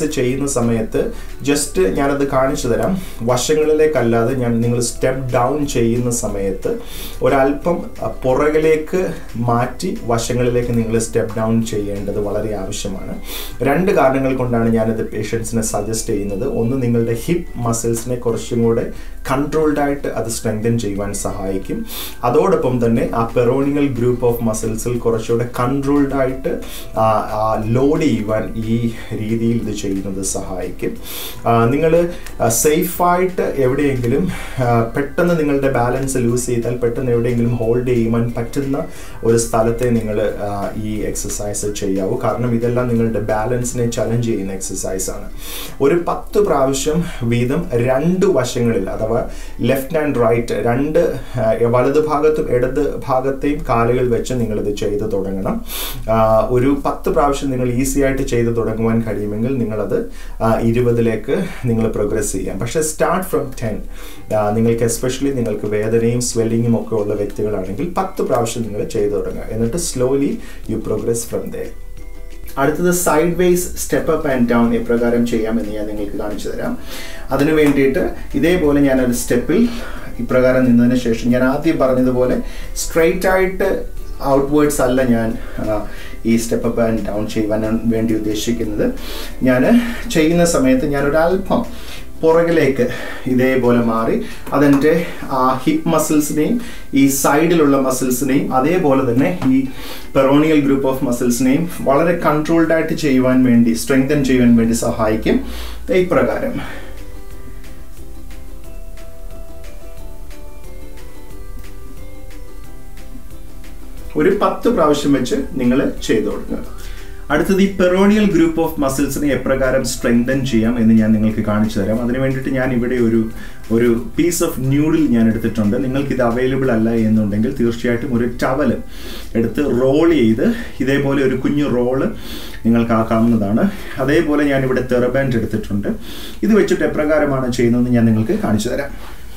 S1: ചെയ്യുന്ന സമയത്ത് ജസ്റ്റ് ഞാനത് കാണിച്ചു തരാം വശങ്ങളിലേക്കല്ലാതെ ഞാൻ നിങ്ങൾ സ്റ്റെപ്പ് ഡൗൺ ചെയ്യുന്ന സമയത്ത് ഒരല്പം അഹ്, പുറകിലേക്ക് മാറ്റി വശങ്ങളിലേക്ക് നിങ്ങൾ സ്റ്റെപ്പ് ഡൗൺ ചെയ്യേണ്ടത് വളരെ ആവശ്യമാണ് രണ്ട് കാരണങ്ങൾ കൊണ്ടാണ് ഞാനത് പേഷ്യൻസിനെ സജസ്റ്റ് ചെയ്യുന്നത് ഒന്ന് നിങ്ങളുടെ ഹിപ്പ് മസിൽസിനെ കുറച്ചും കൂടെ കൺട്രോൾഡ് ആയിട്ട് അത് സ്ട്രെങ്തൻ ചെയ്യുവാൻ സഹായിക്കും അതോടൊപ്പം തന്നെ ആ പെറോണിയൽ ഗ്രൂപ്പ് ഓഫ് മസിൽസിൽ കുറച്ചുകൂടെ കൺട്രോൾഡ് ആയിട്ട് ലോഡ് ചെയ്യുവാൻ ഈ രീതിയിൽ ഇത് ചെയ്യുന്നത് സഹായിക്കും നിങ്ങൾ സേഫായിട്ട് എവിടെയെങ്കിലും ആ, പെട്ടെന്ന് നിങ്ങളുടെ ബാലൻസ് ലൂസ് ചെയ്താൽ പെട്ടെന്ന് എവിടെയെങ്കിലും ഹോൾഡ് ചെയ്യുവാൻ പറ്റുന്ന ഒരു സ്ഥലത്തെ നിങ്ങൾ ഈ എക്സസൈസ് ചെയ്യാവൂ കാരണം ഇതെല്ലാം നിങ്ങളുടെ ബാലൻസിനെ ചലഞ്ച് ചെയ്യുന്ന എക്സസൈസ് ആണ് ഒരു പത്ത് പ്രാവശ്യം വീതം രണ്ട് വശങ്ങളിൽ അഥവാ ലെഫ്റ്റ് ആൻഡ് റൈറ്റ് രണ്ട് ആ, വലത് ഭാഗത്തും ഇടത് ഭാഗത്തെയും കാലുകൾ വെച്ച് നിങ്ങളിത് ചെയ്ത് തുടങ്ങണം ആ, ഒരു പത്ത് പ്രാവശ്യം നിങ്ങൾ ഈസി ആയിട്ട് ചെയ്ത് തുടങ്ങുവാൻ കഴിയുമെങ്കിൽ നിങ്ങളത് ആ, ഇരുപതിലേക്ക് നിങ്ങൾ പ്രോഗ്രസ് ചെയ്യാം പക്ഷേ സ്റ്റാർട്ട് ഫ്രം ടെൻ നിങ്ങൾക്ക് എസ്പെഷ്യലി നിങ്ങൾക്ക് വേദനയും സ്വെല്ലിങ്ങും ഒക്കെ ഉള്ള വ്യക്തികളാണെങ്കിൽ പത്ത് പ്രാവശ്യം നിങ്ങൾ ചെയ്തു തുടങ്ങുക എന്നിട്ട് slowly you progress from there അടുത്തത് sideways step up and down എപ്രകാരം ചെയ്യാമെന്ന് ഞാൻ നിങ്ങൾക്ക് കാണിച്ചു തരാം അതിനു വേണ്ടിയിട്ട് ഇതേപോലെ ഞാനൊരു സ്റ്റെപ്പിൽ ഇപ്രകാരം നിന്നതിന് ശേഷം ഞാൻ ആദ്യം പറഞ്ഞതുപോലെ സ്ട്രെയിറ്റ് ആയിട്ട് ഔട്ട്വേർഡ്സ് അല്ല ഞാൻ ആ, ഈ സ്റ്റെപ്പ് അപ്പ് ആൻഡ് ഡൗൺ ചെയ്യുവാൻ വേണ്ടി ഉദ്ദേശിക്കുന്നത് ഞാൻ ചെയ്യുന്ന സമയത്ത് ഞാനൊരല്പം പുറകിലേക്ക് ഇതേപോലെ മാറി അതെൻ്റെ ആ ഹിപ്പ് മസിൽസിനെയും ഈ സൈഡിലുള്ള മസിൽസിനെയും അതേപോലെ തന്നെ ഈ പെറോണിയൽ ഗ്രൂപ്പ് ഓഫ് മസിൽസിനെയും വളരെ കൺട്രോൾഡ് ആയിട്ട് ചെയ്യുവാൻ വേണ്ടി സ്ട്രെങ്തൻ ചെയ്യുവാൻ വേണ്ടി സഹായിക്കും ദേ ഇപ്രകാരം ഒരു പത്ത് പ്രാവശ്യം വെച്ച് നിങ്ങൾ ചെയ്തു കൊടുക്കുക അടുത്തത് ഈ പെറോണിയൽ ഗ്രൂപ്പ് ഓഫ് മസിൽസിനെ എപ്രകാരം സ്ട്രെങ്തൻ ചെയ്യാം എന്ന് ഞാൻ നിങ്ങൾക്ക് കാണിച്ചു തരാം അതിന് വേണ്ടിയിട്ട് ഞാൻ ഇവിടെ ഒരു ഒരു പീസ് ഓഫ് ന്യൂഡിൽ ഞാൻ എടുത്തിട്ടുണ്ട് നിങ്ങൾക്ക് ഇത് അവൈലബിൾ അല്ല എന്നുണ്ടെങ്കിൽ തീർച്ചയായിട്ടും ഒരു ടവൽ എടുത്ത് റോൾ ചെയ്ത് ഇതേപോലെ ഒരു കുഞ്ഞു റോള് നിങ്ങൾക്ക് ആക്കാവുന്നതാണ് അതേപോലെ ഞാൻ ഇവിടെ തെറബാൻഡ് എടുത്തിട്ടുണ്ട് ഇത് വെച്ചിട്ട് എപ്രകാരമാണ് ചെയ്യുന്നതെന്ന് ഞാൻ നിങ്ങൾക്ക് കാണിച്ചു തരാം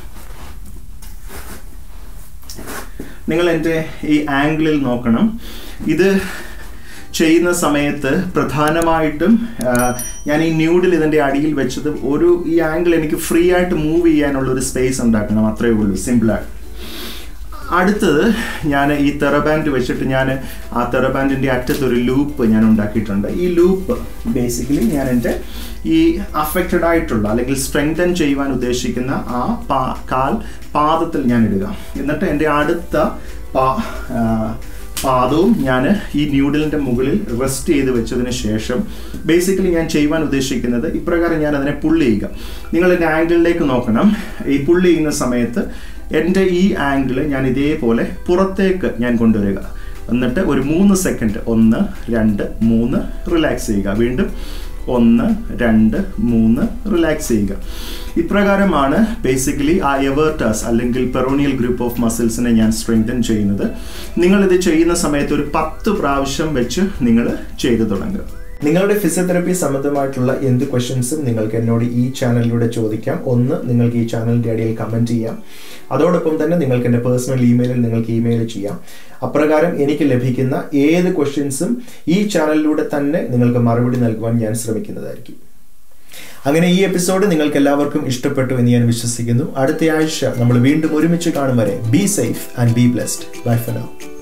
S1: നിങ്ങൾ എൻ്റെ ഈ ആംഗിളിൽ നോക്കണം ഇത് ചെയ്യുന്ന സമയത്ത് പ്രധാനമായിട്ടും ആ, ഞാൻ ഈ ന്യൂഡിൽ ഇതിൻ്റെ അടിയിൽ വെച്ചത് ഒരു ഈ ആംഗിൾ എനിക്ക് ഫ്രീ ആയിട്ട് മൂവ് ചെയ്യാനുള്ള ഒരു സ്പേസ് ഉണ്ടാക്കണം അത്രയേ ഉള്ളൂ സിമ്പിളായിട്ട് അടുത്തത് ഞാൻ ഈ തെറബാൻഡ് വെച്ചിട്ട് ഞാൻ ആ തെറബാൻഡിൻ്റെ അറ്റത്തൊരു ലൂപ്പ് ഞാൻ ഉണ്ടാക്കിയിട്ടുണ്ട് ഈ ലൂപ്പ് ബേസിക്കലി ഞാൻ എൻ്റെ ഈ അഫക്റ്റഡ് ആയിട്ടുള്ള അല്ലെങ്കിൽ സ്ട്രെങ്തൻ ചെയ്യുവാൻ ഉദ്ദേശിക്കുന്ന ആ പാ കാൽ പാദത്തിൽ ഞാൻ ഇടുക എന്നിട്ട് എൻ്റെ അടുത്ത പാ ആ, പാദവും ഞാൻ ഈ ന്യൂഡിലിൻ്റെ മുകളിൽ റെസ്റ്റ് ചെയ്ത് വെച്ചതിന് ശേഷം ബേസിക്കലി ഞാൻ ചെയ്യുവാൻ ഉദ്ദേശിക്കുന്നത് ഇപ്രകാരം ഞാൻ അതിനെ പുള്ളി ചെയ്യുക നിങ്ങൾ എൻ്റെ ആംഗിളിലേക്ക് നോക്കണം ഈ പുള്ളി ചെയ്യുന്ന സമയത്ത് എൻ്റെ ഈ ആംഗിൾ ഞാൻ ഇതേപോലെ പുറത്തേക്ക് ഞാൻ കൊണ്ടുവരിക എന്നിട്ട് ഒരു മൂന്ന് സെക്കൻഡ് ഒന്ന് രണ്ട് മൂന്ന് റിലാക്സ് ചെയ്യുക വീണ്ടും ഒന്ന് രണ്ട് മൂന്ന് റിലാക്സ് ചെയ്യുക ഇപ്രകാരമാണ് ബേസിക്കലി ആ എവേർട്ടസ് അല്ലെങ്കിൽ പെറോണിയൽ ഗ്രൂപ്പ് ഓഫ് മസിൽസിനെ ഞാൻ സ്ട്രെങ്തൻ ചെയ്യുന്നത് നിങ്ങളിത് ചെയ്യുന്ന സമയത്ത് ഒരു പത്ത് പ്രാവശ്യം വെച്ച് നിങ്ങൾ ചെയ്തു തുടങ്ങുക നിങ്ങളുടെ ഫിസിയോതെറപ്പി സംബന്ധമായിട്ടുള്ള എന്ത് ക്വസ്റ്റ്യൻസും നിങ്ങൾക്ക് എന്നോട് ഈ ചാനലിലൂടെ ചോദിക്കാം ഒന്ന് നിങ്ങൾക്ക് ഈ ചാനലിൻ്റെ അടിയിൽ കമൻറ്റ് ചെയ്യാം അതോടൊപ്പം തന്നെ നിങ്ങൾക്ക് എൻ്റെ പേഴ്സണൽ ഇമെയിലിൽ നിങ്ങൾക്ക് ഇമെയിൽ ചെയ്യാം അപ്രകാരം എനിക്ക് ലഭിക്കുന്ന ഏത് ക്വസ്റ്റ്യൻസും ഈ ചാനലിലൂടെ തന്നെ നിങ്ങൾക്ക് മറുപടി നൽകുവാൻ ഞാൻ ശ്രമിക്കുന്നതായിരിക്കും അങ്ങനെ ഈ എപ്പിസോഡ് നിങ്ങൾക്ക് എല്ലാവർക്കും ഇഷ്ടപ്പെട്ടു എന്ന് ഞാൻ വിശ്വസിക്കുന്നു അടുത്ത ആഴ്ച നമ്മൾ വീണ്ടും ഒരുമിച്ച് കാണും വരെ be safe and be blessed bye for now